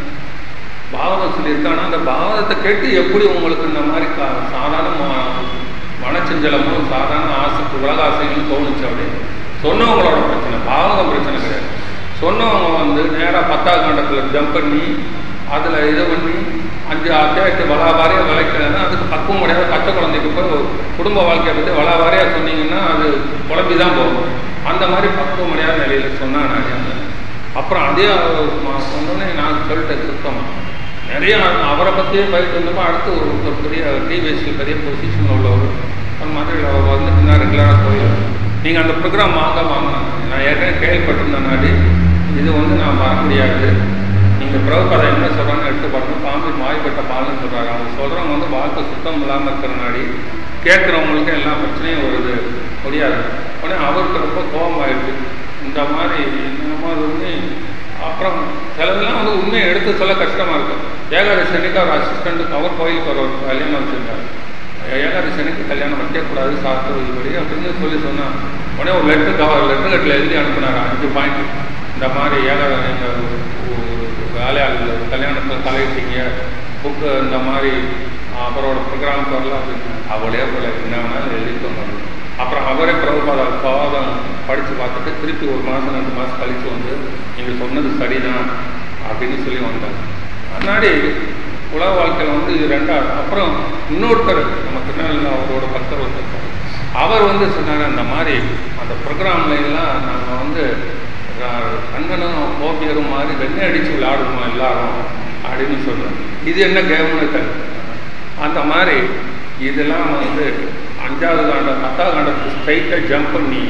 பாவகம் சொல்லியிருக்கானா அந்த பாவகத்தை கேட்டு எப்படி உங்களுக்கு இந்த மாதிரி கா சாதாரண மனச்சஞ்சலமும் சாதாரண ஆசை உலக ஆசைகளும் தோணுச்சு அப்படின்னு சொன்னவங்களோட பிரச்சனை பாவகம் பிரச்சனை கிடையாது சொன்னவங்க வந்து நேராக பத்தாவது காண்டத்தில் ஜம்ப் பண்ணி அதில் இது பண்ணி அஞ்சு அத்தியாயத்து வளாவாரியாக விளைக்கிறதுனா அதுக்கு பக்குவம் கிடையாது பச்சை குழந்தைக்கு போய் குடும்ப வாழ்க்கையை பற்றி வளாவாரியாக சொன்னீங்கன்னா அது குழம்பி தான் போகும் அந்த மாதிரி பக்குவம் முடியாத நிலையில் சொன்னாங்க நான் அப்புறம் அதே சொன்னோன்னே நான் சொல்லிட்டேன் சுத்தமாக நிறைய அவரை பற்றியே போயிட்டு இருந்தப்போ அடுத்து ஒரு ஒரு பெரிய டிவிஎஸ்சில் பெரிய பொசிஷன் உள்ளவர் அந்த மாதிரி அவர் வந்துட்டு நான் ரெகுலராக போயிடும் நீங்கள் அந்த ப்ரோக்ராம் வாங்க வாங்க நான் ஏற்கனவே கேள்விப்பட்டிருந்தேனாடி இது வந்து நான் வர முடியாது நீங்கள் பிரபுபதா என்ன சொல்கிறாங்க எடுத்து பாருங்க பாம்பின் வாய்ப்பட்ட பால்னு சொல்கிறாங்க அவங்க சொல்கிறவங்க வந்து வாழ்க்கை சுத்தம் இல்லாமல் இருக்கிறனாடி கேட்குறவங்களுக்கு எல்லா பிரச்சனையும் வருது முடியாது உடனே அவருக்கு ரொம்ப கோபம் ஆயிடுச்சு இந்த மாதிரி இந்த மாதிரி உண்மை அப்புறம் சிலதெல்லாம் வந்து உண்மையை எடுத்து சொல்ல கஷ்டமாக இருக்கும் ஏகாதசி அன்னைக்கு அவர் அசிஸ்டண்ட்டு அவர் கோயிலுக்கு ஒரு கல்யாணம் வச்சுருந்தார் ஏகாதசி அன்னைக்கு கல்யாணம் வைக்கக்கூடாது சாஸ்திர இதுபடி அப்படின்னு சொல்லி சொன்னான் உடனே ஒரு லெட்டர் கவர் லெட்டர் கட்டில் எழுதி அனுப்புனார் அஞ்சு பாயிண்ட் இந்த மாதிரி ஏகாதசி வேலையாளர்கள் கல்யாணத்தில் தலையிட்டீங்க புக்கு இந்த மாதிரி அவரோட ப்ரோக்ராமுக்கு வரல அப்படின்னு அவளே போல என்ன வேணாலும் எழுதிக்கோங்க அப்புறம் அவரே பிரபுபாதா பாதம் படித்து பார்த்துட்டு திருப்பி ஒரு மாதம் ரெண்டு மாதம் கழித்து வந்து நீங்கள் சொன்னது சரிதான் அப்படின்னு சொல்லி வந்தாங்க முன்னாடி உலக வாழ்க்கையில் வந்து இது ரெண்டாவது அப்புறம் இன்னொருத்தர் நம்ம திருநெல்வேலியில் அவரோட பக்தர் ஒருத்தர் அவர் வந்து சொன்னார் அந்த மாதிரி அந்த ப்ரோக்ராம்ல எல்லாம் நாங்கள் வந்து கண்ணனும் கோபியரும் மாதிரி வெண்ணெய் அடித்து விளையாடுவோம் எல்லாரும் அப்படின்னு சொல்கிறோம் இது என்ன கேம்னு அந்த மாதிரி இதெல்லாம் வந்து அஞ்சாவது காண்டம் பத்தாவது காண்டத்துக்கு ஸ்ட்ரைட்டாக ஜம்ப் பண்ணி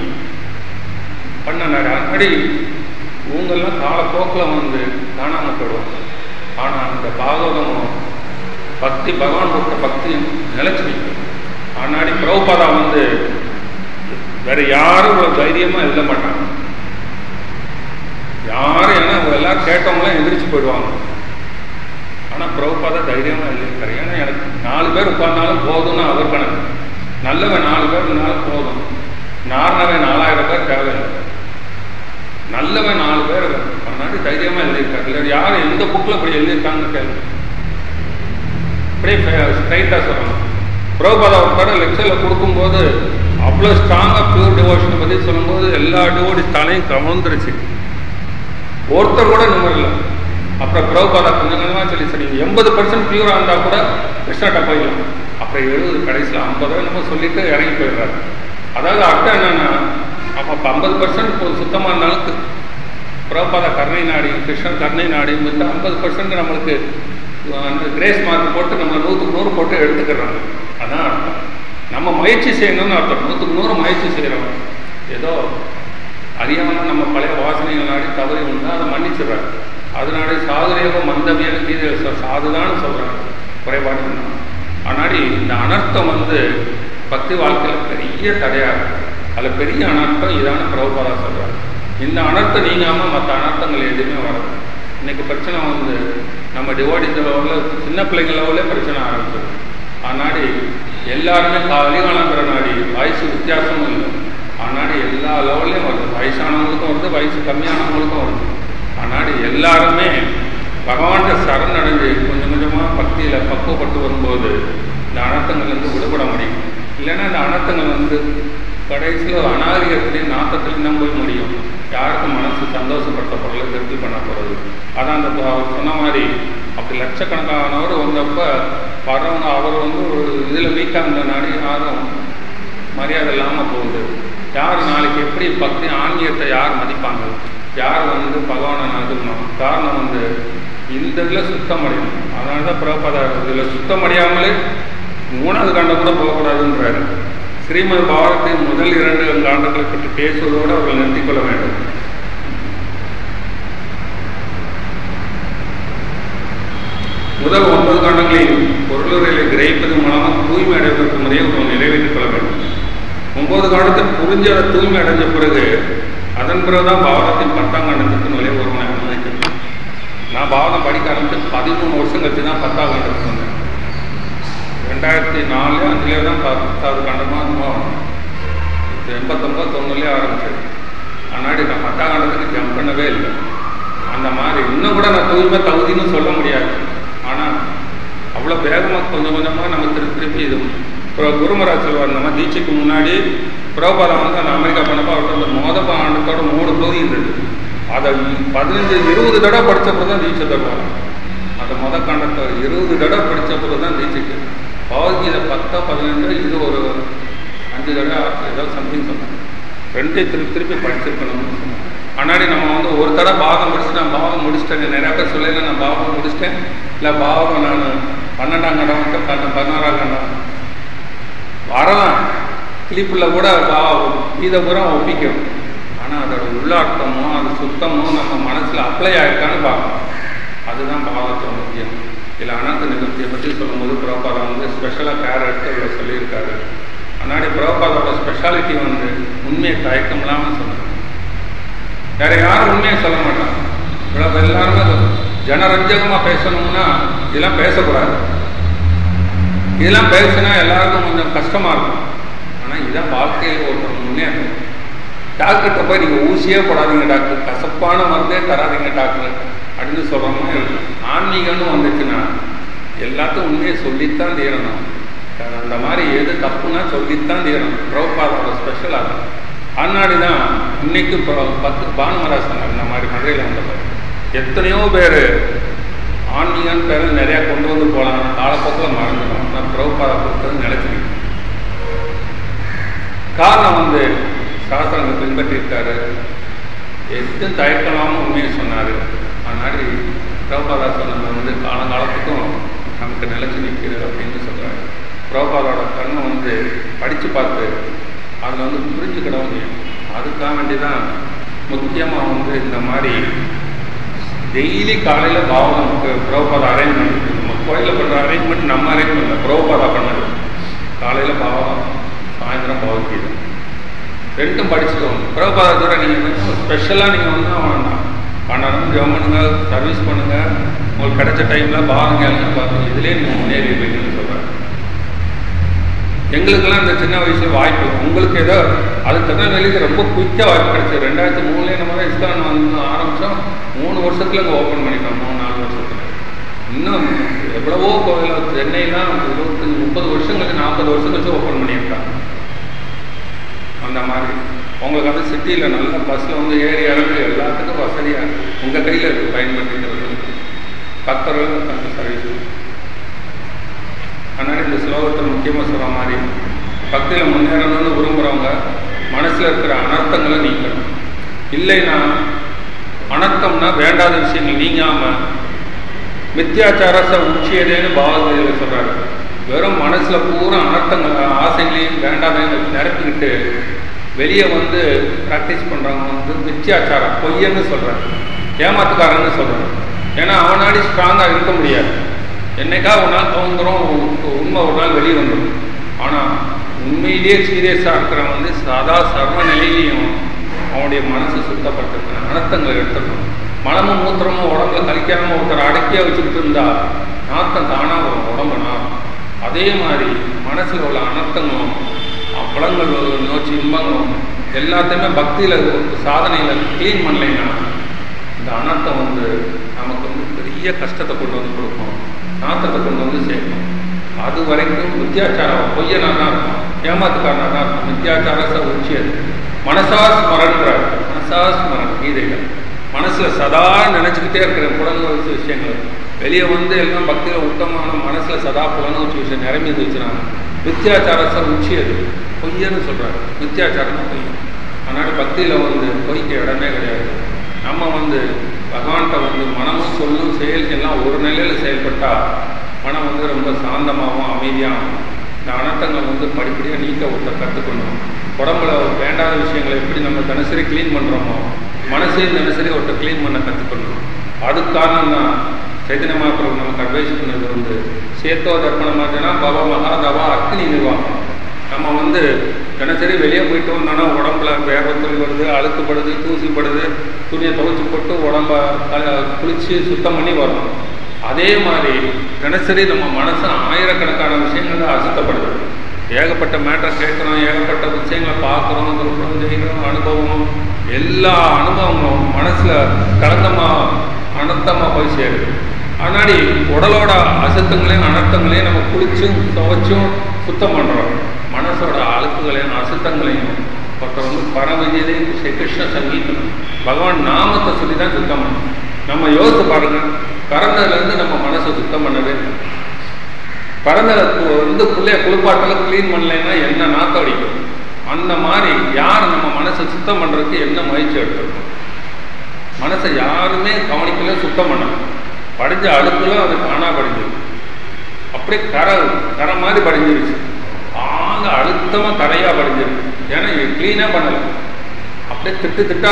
பண்ணனாரு அடி இவங்கெல்லாம் காலப்போக்கில் வந்து காணாமல் போயிடுவாங்க ஆனால் அந்த பாகவதமும் பக்தி பகவான் கொடுத்த பக்தி நிலைச்சு நிற்கும் ஆனாடி பிரபுபாதா வந்து வேற யாரும் இவ்வளவு தைரியமா எழுத மாட்டாங்க யாரும் ஏன்னா அவங்க எல்லாரும் கேட்டவங்களாம் எந்திரிச்சு போயிடுவாங்க ஆனா பிரபுபாதா தைரியமா எழுதியிருக்காரு ஏன்னா எனக்கு நாலு பேர் உட்கார்ந்தாலும் போதும்னு அவர் கணக்கு நல்லவன் நாலு பேர் இருந்தாலும் போதும் நார்னவன் நாலாயிரம் பேர் தேவையில்லை நல்லவன் நாலு பேர் முன்னாடி தைரியமா எழுதியிருக்காரு இல்லை யாரும் எந்த புக்கில் இப்படி எழுதியிருக்காங்கன்னு கேள்வி அப்படியே ஸ்ட்ரைட்டாக சொல்லணும் பிரபுபாதா உட்கார லெக்சரில் கொடுக்கும்போது அவ்வளோ ஸ்ட்ராங்காக பியூர் டிவோஷனை பற்றி சொல்லும்போது எல்லா டிவோடி தலையும் கமர்ந்துருச்சு ஒருத்தர் கூட நிம்மதில்லை அப்புறம் பிரபுபாதா கொஞ்சம் கொஞ்சமாக சொல்லி சரி எண்பது பர்சன்ட் பியூராக இருந்தால் கூட கிருஷ்ணாட்ட போயிடலாம் அப்புறம் எழுபது கடைசியில் ஐம்பதோ என்னமோ சொல்லிட்டு இறங்கி போயிடுறாரு அதாவது அர்த்தம் என்னன்னா அப்போ அப்போ ஐம்பது பர்சன்ட் சுத்தமாக இருந்தாலும் பிரபாத கருணை நாடி கிருஷ்ணன் கருணை நாடி மித்த ஐம்பது பர்சன்ட் நம்மளுக்கு கிரேஸ் மார்க் போட்டு நம்ம நூற்றுக்கு நூறு போட்டு எடுத்துக்கிறாங்க அதான் அர்த்தம் நம்ம முயற்சி செய்யணும்னு அர்த்தம் நூற்றுக்கு நூறு முயற்சி செய்கிறோம் ஏதோ அறியாமல் நம்ம பழைய வாசனைகள் நாடி தவறி இருந்தால் அதை மன்னிச்சிடுறாங்க அதனால சாதுரேவ மந்தவியல் கீதையில் சாதுதான்னு சொல்கிறாங்க குறைபாடு ஆனாடி இந்த அனர்த்தம் வந்து பக்தி வாழ்க்கையில் பெரிய தடையாக இருக்கு அதில் பெரிய அனர்த்தம் இதான பிரபுபாதா சொல்கிறாங்க இந்த அனர்த்தம் நீங்காமல் மற்ற அனர்த்தங்கள் எதுவுமே வராது இன்னைக்கு பிரச்சனை வந்து நம்ம டிவோடிஸ் லெவலில் சின்ன பிள்ளைங்க லெவலே பிரச்சனை ஆரம்பிச்சது ஆனாடி எல்லாருமே அதிகாலங்கிற நாடி வயசு வித்தியாசமும் இல்லை ஆனாடி எல்லா லெவல்லையும் வருது வயசானவங்களுக்கும் வருது வயசு கம்மியானவங்களுக்கும் வருது ஆனாடி எல்லாருமே பகவான்கிட்ட சரணடைஞ்சு கொஞ்சம் கொஞ்சமாக பக்தியில் பக்குவப்பட்டு வரும்போது இந்த அனர்த்தங்கள்லேருந்து விடுபட முடியும் இல்லைன்னா இந்த அனர்த்தங்கள் வந்து கடைசியில் அநாகரிகத்திலையும் நாட்டத்திலையும் தான் போய் முடியும் யாருக்கும் மனசு சந்தோஷப்படுத்த பொருளை திருப்தி பண்ண போகிறது அதான் அந்த அவர் சொன்ன மாதிரி அப்படி லட்சக்கணக்கானவர் வந்தப்ப வர்றவங்க அவர் வந்து ஒரு இதில் வீக்காக இருந்த நாடி யாரும் மரியாதை இல்லாமல் போகுது யார் நாளைக்கு எப்படி பக்தி ஆன்மீகத்தை யார் மதிப்பாங்க யார் வந்து பகவானை நம்பணும் காரணம் வந்து இந்த இதில் சுத்தம் அடையணும் அதனால தான் பிரபதா இதில் சுத்தம் அடையாமலே மூணாவது காண்டம் கூட போகக்கூடாதுன்றாரு ஸ்ரீமத் பாரதின் முதல் இரண்டு காண்டங்களை பற்றி பேசுவதோடு அவர்கள் நிறுத்திக் கொள்ள வேண்டும் முதல் ஒன்பது காண்டங்களில் பொருளுரைகளை கிரகிப்பது மூலமாக தூய்மை அடைவதற்கு முறையை ஒருவன் நிறைவேற்றிக் கொள்ள வேண்டும் ஒன்பது காலத்தை புரிஞ்சு அதை தூய்மை அடைஞ்ச பிறகு அதன் பிறகுதான் பாரதத்தின் பத்தாம் காண்டத்துக்கு நுழைய ஒருவனை அனுமதிக்கணும் நான் பாரதம் படிக்க ஆரம்பிச்சு பதிமூணு வருஷம் கழிச்சு தான் பத்தாம் காண்டத்துக்கு வந்தேன் ரெண்டாயிரத்தி நாலு அஞ்சுலேயே தான் பத்தாவது காண்டமாக எண்பத்தொம்பது தொண்ணூறுலேயே ஆரம்பிச்சது முன்னாடி நான் பத்தாம் காண்டத்துக்கு ஜம்ப் பண்ணவே இல்லை அந்த மாதிரி இன்னும் கூட நான் தூய்மை தகுதின்னு சொல்ல முடியாது ஆனால் அவ்வளோ வேகமாக கொஞ்சம் கொஞ்சமாக நம்ம திருப்பி திருப்பி இது இப்போ குருமராஜ் சொல்வார் நம்ம தீட்சைக்கு முன்னாடி புரோபாதம் வந்து அந்த அமெரிக்கா பண்ணப்போ அவர்கிட்ட அந்த மோத ஆண்டத்தோட மூணு பகுதி இருந்தது அதை பதினஞ்சு இருபது தடவை படித்தப்போ தான் தீட்சை தருவாங்க அந்த மொத காண்டத்தை இருபது தடவை படித்தப்போ தான் தீட்சைக்கு பகவத்கீதை பத்தோ பதினஞ்சு இது ஒரு அஞ்சு தடவை ஏதோ சம்திங் சொன்னாங்க ரெண்டையும் திருப்பி திருப்பி படிச்சிருக்கணும்னு சொன்னாங்க முன்னாடி நம்ம வந்து ஒரு தடவை பாகம் படிச்சுட்டு நான் பாகம் முடிச்சிட்டேங்க நிறையா பேர் சொல்லல நான் பாகம் முடிச்சிட்டேன் இல்லை பாகம் நான் பன்னெண்டாம் கண்டம் வந்து பதினாறாம் கண்டம் வரலாம் கிளிப்பில் கூட இதை பூரா ஒப்பிக்கும் ஆனால் அதோட உள்ளார்த்தமோ அது சுத்தமோ நம்ம மனசில் அப்ளை ஆகிருக்கான்னு பார்க்கணும் அதுதான் பாவத்தோட முக்கியம் இல்லை அனந்த நிகழ்ச்சியை பற்றி சொல்லும்போது புரோபாதம் வந்து ஸ்பெஷலாக கேர் எடுத்து இவ்வளோ சொல்லியிருக்காரு முன்னாடி புரோபாதோட ஸ்பெஷாலிட்டி வந்து உண்மையை தயக்கம் இல்லாமல் சொன்னாங்க வேற யாரும் உண்மையை சொல்ல மாட்டாங்க இவ்வளோ எல்லாருமே ஜனரஞ்சகமாக பேசணும்னா இதெல்லாம் பேசக்கூடாது இதெல்லாம் பேசினா எல்லாருக்கும் கொஞ்சம் கஷ்டமாக இருக்கும் ஆனால் இதான் வாழ்க்கையில் ஒருத்தர் முன்னேற்றம் டாக்டர்கிட்ட போய் நீங்கள் ஊசியே போடாதீங்க டாக்டர் கசப்பான மருந்தே தராதீங்க டாக்டர் அப்படின்னு சொல்கிற மாதிரி இருக்கும் ஆன்மீகம்னு வந்துச்சுன்னா எல்லாத்தையும் உண்மையை சொல்லித்தான் தீரணும் அந்த மாதிரி எது தப்புன்னா சொல்லித்தான் தீரணும் பிரபாதோட ஸ்பெஷலாக அன்னாடி தான் இன்னைக்கு பத்து பானுமராஜ் சொன்னார் இந்த மாதிரி மதுரையில் வந்தவர் எத்தனையோ பேர் ஆன்மீகம் பேர் நிறையா கொண்டு வந்து போகலாம் காலப்போக்கில் மறந்துடும் ஆனால் பிரபுபாதா கொடுத்தது நிலைச்சிருக்கு காரணம் வந்து சாஸ்திரங்களை பின்பற்றிருக்காரு எதுவும் தயக்கலாமல் உண்மையை சொன்னார் அதனாடி பிரபுபாதா சொன்னது வந்து காலங்காலத்துக்கும் நமக்கு நிலைச்சு நிற்கிறது அப்படின்னு சொல்கிறாரு பிரபுபாதோட கண்ணை வந்து படித்து பார்த்து அதில் வந்து புரிஞ்சுக்கிட முடியும் அதுக்காக வேண்டி தான் முக்கியமாக வந்து இந்த மாதிரி டெய்லி காலையில் பாவம் நமக்கு பிரபுபாத அரேஞ்ச் பண்ணிட்டு நம்ம கோயிலில் கோயிலில் பண்ணுற அரேஞ்ச்மெண்ட் நம்ம அரேஞ்ச் பண்ணல புரோபாதா பண்ணது காலையில் பாவம் சாயந்தரம் பகவத்கீதை ரெண்டும் படிச்சுக்கோங்க புரோபாதத்தோட நீங்கள் ஸ்பெஷலாக நீங்கள் வந்து வேண்டாம் பண்ணணும் ஜெபம் பண்ணுங்க சர்வீஸ் பண்ணுங்க உங்களுக்கு கிடைச்ச டைமில் பாருங்க எல்லாம் பார்த்து இதுலேயே நீங்கள் முன்னேறி போய்ட்டுன்னு சொல்கிறேன் எங்களுக்கெல்லாம் இந்த சின்ன வயசுல வாய்ப்பு இல்லை. உங்களுக்கு ஏதோ அது திருநெல்வேலிக்கு ரொம்ப குயிக்காக வாய்ப்பு கிடைச்சது ரெண்டாயிரத்தி மூணுலேயே நம்ம தான் இஸ்கான் வந்து ஆரம்பித்தோம் மூணு வருஷத்துல இங்கே ஓப்பன் பண்ணிட்டோம் மூணு நாலு வருஷத்துல இன்னும் எவ்வளவோ கோவில் சென்னைலாம் இருபத்தஞ்சு முப்பது வருஷம் கழிச்சு நாற்பது வருஷம் கழிச்சு ஓப்பன் பண்ணியிருக்காங்க அந்த மாதிரி உங்களுக்கு வந்து சிட்டியில் நல்ல பஸ்ஸில் வந்து ஏறி இறங்கி எல்லாத்துக்கும் வசதியாக உங்கள் கையில் இருக்குது பயன்படுத்திக்கிறது பத்து ரூபாய் அந்த சர்வீஸ் அதனால் இந்த ஸ்லோகத்தை முக்கியமாக சொல்கிற மாதிரி பக்தியில் முன்னேறணும்னு விரும்புகிறவங்க மனசில் இருக்கிற அனர்த்தங்களை நீக்கணும் இல்லைன்னா அனர்த்தம்னா வேண்டாத விஷயங்கள் நீங்காமல் மித்யாச்சாரச உச்சியதேன்னு பாவகதையில் சொல்கிறாரு வெறும் மனசில் பூரா அனர்த்தங்கள் ஆசைகளையும் வேண்டாதையும் நிரப்பிக்கிட்டு வெளியே வந்து ப்ராக்டிஸ் பண்ணுறவங்க வந்து மித்யாச்சாரம் பொய்யன்னு சொல்கிறாங்க ஏமாத்துக்காரன்னு சொல்கிறாங்க ஏன்னா அவனாடி ஸ்ட்ராங்காக இருக்க முடியாது என்னைக்கா ஒரு நாள் தோங்குறோம் உண்மை ஒரு நாள் வெளியே வந்துடும் ஆனால் உண்மையிலேயே சீரியஸாக இருக்கிறவன் வந்து சாதா சர்வ நிலையிலையும் அவனுடைய மனசு சுத்தப்பட்டிருக்கணும் அனர்த்தங்களை எடுத்துக்கணும் மலமும் மூத்திரமும் உடம்புல கழிக்காம ஒருத்தர் அடக்கியா வச்சுக்கிட்டு இருந்தா நாத்தம் தானாக வரும் உடம்புனா அதே மாதிரி மனசில் உள்ள அனர்த்தங்களும் புலங்கள் நோச்சி இன்பங்களும் எல்லாத்தையுமே பக்தியில் சாதனையில் க்ளீன் பண்ணலைன்னா இந்த அனர்த்தம் வந்து நமக்கு வந்து பெரிய கஷ்டத்தை கொண்டு வந்து கொடுக்கும் நாத்தத்தை கொண்டு வந்து சேர்க்கும் அது வரைக்கும் வித்தியாச்சாரம் பொய்யனா தான் இருக்கும் ஏமாத்துக்காரனா தான் இருக்கும் வித்தியாச்சார உச்சி அது மனசா ஸ்மரன்றார் மனசா ஸ்மரன் கீதைகள் மனசில் சதா நினச்சிக்கிட்டே இருக்கிற புலங்க வச்ச விஷயங்கள் வெளியே வந்து எல்லாம் பக்தியில் உத்தமான மனசில் சதா புலங்க வச்ச விஷயம் நிரம்பி வச்சுனாங்க வித்தியாச்சாரச உச்சி அது பொய்யன்னு சொல்கிறாரு வித்தியாச்சாரம் பொய் அதனால் பக்தியில் வந்து பொய்க்கு இடமே கிடையாது நம்ம வந்து பகவான்கிட்ட வந்து மனமும் சொல்லும் செயல் எல்லாம் ஒரு நிலையில் செயல்பட்டால் மனம் வந்து ரொம்ப சாந்தமாகவும் அமைதியாகவும் இந்த அனர்த்தங்கள் வந்து படிப்படியாக நீக்க ஒருத்த கற்றுக்கணும் உடம்புல வேண்டாத விஷயங்களை எப்படி நம்ம தினசரி க்ளீன் பண்ணுறோமோ மனசையும் தினசரி ஒருத்தர் க்ளீன் பண்ண கற்றுக்கணும் அதுக்கு காரணம் தான் சைத்தன்ய மகாபிரபு நமக்கு அட்வைஸ் பண்ணது வந்து சேத்தோ தர்ப்பணமாச்சுன்னா பவ மகா தவா அக்னி நிர்வாகம் நம்ம வந்து தினசரி வெளியே போயிட்டு வந்தோம்னா உடம்புல வேர்வத்தல் வருது அழுக்குப்படுது தூசிப்படுது துணியை துவைச்சி போட்டு உடம்ப குளித்து சுத்தம் பண்ணி வரும் அதே மாதிரி தினசரி நம்ம மனசு ஆயிரக்கணக்கான விஷயங்கள் அசுத்தப்படுது ஏகப்பட்ட மேட்டரை கேட்குறோம் ஏகப்பட்ட விஷயங்களை பார்க்குறோம் விருப்பம் செய்கிறோம் அனுபவம் எல்லா அனுபவங்களும் மனசில் கலந்தமாக அனர்த்தமாக போய் சேருது அதனாடி உடலோட அசுத்தங்களையும் அனர்த்தங்களையும் நம்ம குளிச்சும் துவைச்சும் சுத்தம் பண்ணுறோம் மனசோட அழுக்குகளையும் அசுத்தங்களையும் ஒருத்தர் வந்து பரமஜிதை ஸ்ரீகிருஷ்ண சங்கீதம் பகவான் நாமத்தை சொல்லி தான் சுத்தம் பண்ணணும் நம்ம யோசித்து பாருங்க பிறந்ததுலேருந்து நம்ம மனசை சுத்தம் பண்ணவே இல்லை பிறந்ததை வந்து பிள்ளைய குளிப்பாட்டல க்ளீன் பண்ணலைன்னா என்ன நாத்தம் அடிக்கும் அந்த மாதிரி யார் நம்ம மனசை சுத்தம் பண்ணுறதுக்கு என்ன முயற்சி எடுத்திருக்கோம் மனசை யாருமே கவனிக்கல சுத்தம் பண்ணணும் படிஞ்ச அழுக்குலாம் அது காணா படிஞ்சிருக்கு அப்படியே கரை கரை மாதிரி படிஞ்சிருச்சு ஆங்க அழுத்தமாக கரையாக படிஞ்சிருக்கு ஏன்னா க்ளீனாக பண்ணலை அப்படியே திட்டு திட்டா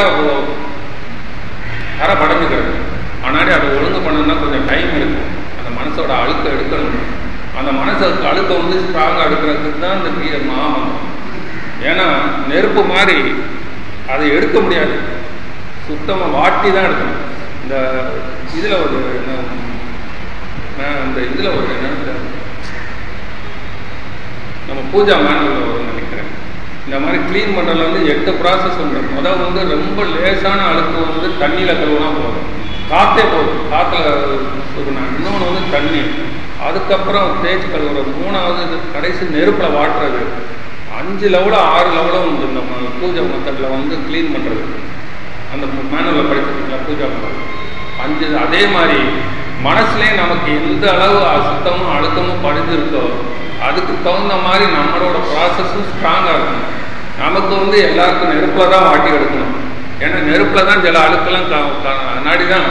கரை படைஞ்சுக்கிறது ஆனாடி அதை ஒழுங்கு பண்ணணும்னா கொஞ்சம் டைம் இருக்கும் அந்த மனசோட அழுக்க எடுக்கணும் அந்த மனசுக்கு அழுக்க வந்து ஸ்ட்ராங்காக எடுக்கிறதுக்கு தான் இந்த கீ மாமம் ஏன்னா நெருப்பு மாதிரி அதை எடுக்க முடியாது சுத்தமாக வாட்டி தான் எடுக்கணும் இந்த இதில் ஒரு இந்த இதில் ஒரு என்ன நம்ம பூஜா மேனுவலில் வரும்னு நினைக்கிறேன் இந்த மாதிரி க்ளீன் பண்ணுறதுல வந்து எட்டு ப்ராசஸ் உண்டு முதல் வந்து ரொம்ப லேசான அழுக்கு வந்து தண்ணியில் கழுவுனா போதும் காற்றே போதும் காற்றுல சொல்லணும் இன்னொன்று வந்து தண்ணி அதுக்கப்புறம் தேய்ச்சி கழுவுற மூணாவது இது கடைசி நெருப்பில் வாட்டுறது அஞ்சு லெவலும் ஆறு லெவலும் உண்டு நம்ம பூஜை மெத்தடில் வந்து க்ளீன் பண்ணுறது அந்த மேனுவலில் படிச்சிருக்கீங்களா பூஜா பண்ணுறது அஞ்சு அதே மாதிரி மனசுலேயே நமக்கு எந்த அளவு அசுத்தமும் அழுத்தமும் படிஞ்சிருக்கோ அதுக்கு தகுந்த மாதிரி நம்மளோட ப்ராசஸும் ஸ்ட்ராங்காக இருக்கணும் நமக்கு வந்து எல்லாருக்கும் நெருப்பில் தான் வாட்டி எடுக்கணும் ஏன்னா நெருப்பில் தான் சில அழுக்கெல்லாம் நாடி தான்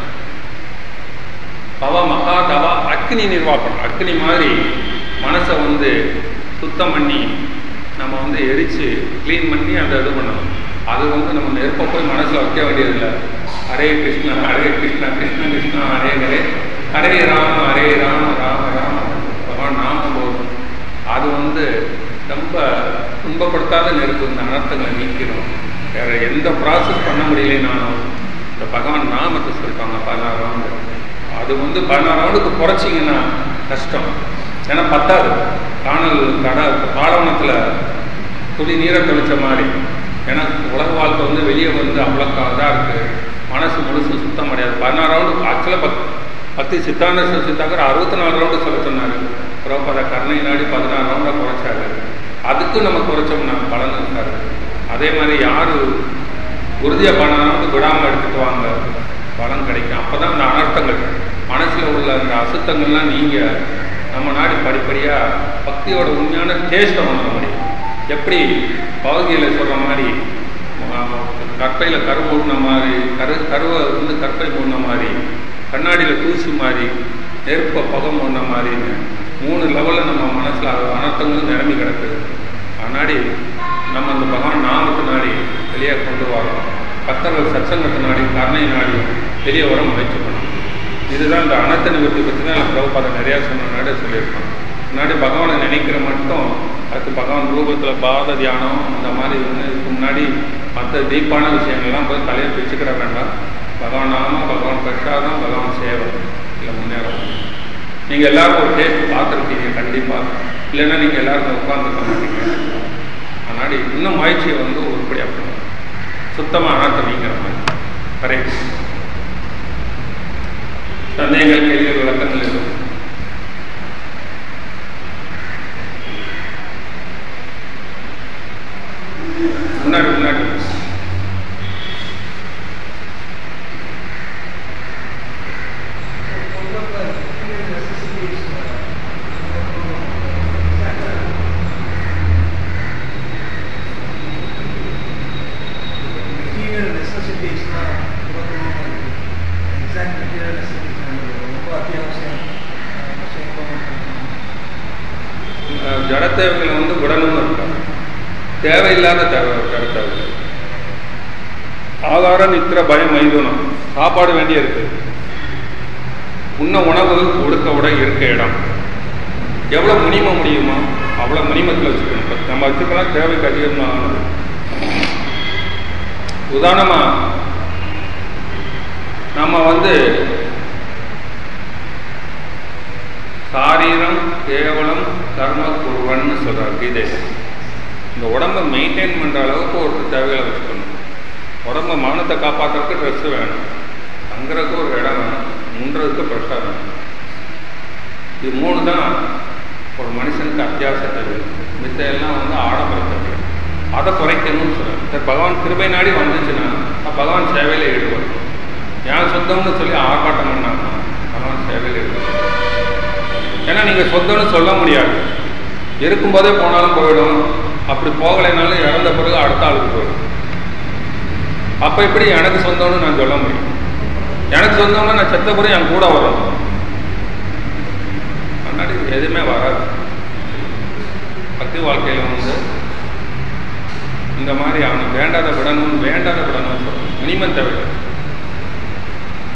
பவ மகா தவா அக்னி நிர்வாகம் அக்னி மாதிரி மனசை வந்து சுத்தம் பண்ணி நம்ம வந்து எரித்து க்ளீன் பண்ணி அந்த இது பண்ணணும் அது வந்து நம்ம நெருப்பை போய் மனசில் வைக்க வேண்டியதில்லை ஹரே கிருஷ்ணா ஹரே கிருஷ்ணா கிருஷ்ண கிருஷ்ணா ஹரே ஹரே ஹரே ராம ஹரே ராம ராம அது வந்து ரொம்ப துன்பப்படுத்தாத நெருப்பு இந்த அனர்த்தங்களை நீக்கிறோம் வேற எந்த ப்ராசஸ் பண்ண முடியலைனாலும் இந்த பகவான் நாமத்தை சொல்லிப்பாங்க பதினாறு ரவுண்டு அது வந்து பதினாறு ரவுண்டுக்கு குறைச்சிங்கன்னா கஷ்டம் ஏன்னா பத்தாது காணல் கட பாலவனத்தில் துளி நீரை தெளிச்ச மாதிரி ஏன்னா உலக வாழ்க்கை வந்து வெளியே வந்து அவ்வளோ இதாக இருக்குது மனசு முழுசு சுத்தம் கிடையாது பதினாறு ரவுண்டு ஆக்சுவலாக பத் பத்து சித்தாந்த சித்தாக்கர் அறுபத்தி நாலு ரவுண்டு சொல்ல சொன்னார் புரோபத கருணை நாடி பதினாறு ரவுண்டை குறைச்சாரு அதுக்கு நம்ம குறைச்சோம்னா பலன் இருக்காது அதே மாதிரி யார் உறுதியாக பதினாறு ரவுண்டு விடாமல் எடுத்துட்டு வாங்க பலன் கிடைக்கும் அப்போ தான் இந்த அனர்த்தங்கள் மனசில் உள்ள அந்த அசுத்தங்கள்லாம் நீங்கள் நம்ம நாடு படிப்படியாக பக்தியோட உண்மையான டேஸ்ட்டை உணர முடியும் எப்படி பகுதியில் சொல்கிற மாதிரி கற்பையில் கரு மூடின மாதிரி கரு கருவை வந்து கற்பை மூடின மாதிரி கண்ணாடியில் தூசி மாதிரி நெருப்பை புகை மூடின மாதிரின்னு மூணு லெவலில் நம்ம மனசில் அனர்த்தங்கள் நிரம்பி கிடக்குது அதனாடி நம்ம அந்த பகவான் நாமத்து நாடி வெளியே கொண்டு வரோம் பக்தர்கள் சத்சங்கத்து நாடி கருணை நாடி வெளியே வர முயற்சி பண்ணணும் இதுதான் இந்த அனர்த்த நிவர்த்தி பற்றி தான் பிரபுபாதம் நிறையா சொன்ன நாடு சொல்லியிருக்கோம் முன்னாடி பகவானை நினைக்கிற மட்டும் அதுக்கு பகவான் ரூபத்தில் பாத தியானம் அந்த மாதிரி வந்து இதுக்கு முன்னாடி மற்ற டீப்பான விஷயங்கள்லாம் போய் தலையை பிச்சுக்கிட வேண்டாம் பகவான் நாமம் பகவான் பிரசாதம் பகவான் சேவை இல்லை முன்னேறும் நீங்கள் எல்லாரும் ஒரு டேஸ்ட் பார்த்துருக்கீங்க கண்டிப்பாக இல்லைன்னா நீங்கள் எல்லாரும் உட்காந்துருக்க மாட்டீங்க அதனால இன்னும் முயற்சியை வந்து உருப்படியாக பண்ணணும் சுத்தமாக அனர்த்தம் நீங்கிற மாதிரி கரெக்ட் சந்தேகங்கள் கேள்விகள் விளக்கங்கள் இருக்கும் முன்னாடி முன்னாடி மெட்டீரியல் நெசசிட்டிஸ்னால் எக்ஸாக்ட் மெட்டீரியல் நெசசிட்டிஸ் ரொம்ப அத்தியாவசியம் அவசியம் அஹ் ஜட தேவைகளை வந்து விடணும்னு இருக்காங்க தேவையில்லாத தேவை ஜட தேவைகள் ஆகார நித்திர பயம் மைதுனம் சாப்பாடு வேண்டிய இருக்கு உண்ண உணவு உடுக்க உட இருக்க இடம் எவ்வளோ முனிம முடியுமோ அவ்வளோ முனிமத்தில் வச்சுக்கணும் இப்ப நம்ம வச்சுக்கலாம் தேவைக்கு அதிகமானது உதாரணமா நம்ம வந்து சாரீரம் கேவலம் கர்ம குருவன்னு சொல்றார் கீதையில இந்த உடம்பை மெயின்டைன் பண்ற அளவுக்கு ஒரு தேவைகளை வச்சுக்கணும் உடம்ப மானத்தை காப்பாற்றுறதுக்கு ட்ரெஸ் வேணும் தங்குறதுக்கு ஒரு இடம் வேணும் முன்றதுக்கு பிரஷர் வேணும் இது மூணு தான் ஒரு மனுஷனுக்கு அத்தியாவசிய தேவை மித்த எல்லாம் வந்து ஆடம்பர தேவை அதை குறைக்கணும்னு சொல்றாரு சரி பகவான் கிருபை நாடி வந்துச்சுன்னா நான் பகவான் சேவையில் ஈடுபடும் ஏன் சொந்தம்னு சொல்லி ஆர்ப்பாட்டம் பண்ணாங்கன்னா பகவான் சேவையில் ஈடுபடும் ஏன்னா நீங்கள் சொந்தம்னு சொல்ல முடியாது இருக்கும்போதே போனாலும் போயிடும் அப்படி போகலைனாலும் இறந்த பிறகு அடுத்த ஆளுக்கு போயிடும் அப்போ எப்படி எனக்கு சொந்தம்னு நான் சொல்ல முடியும் எனக்கு சொந்தம்னா நான் செத்த பிறகு என் கூட வரும் முன்னாடி எதுவுமே வராது பக்தி வாழ்க்கையில் வந்து இந்த மாதிரி அவனுக்கு வேண்டாத விடணும் வேண்டாத விடணும்னு சொல்லணும் மினிமம் தேவை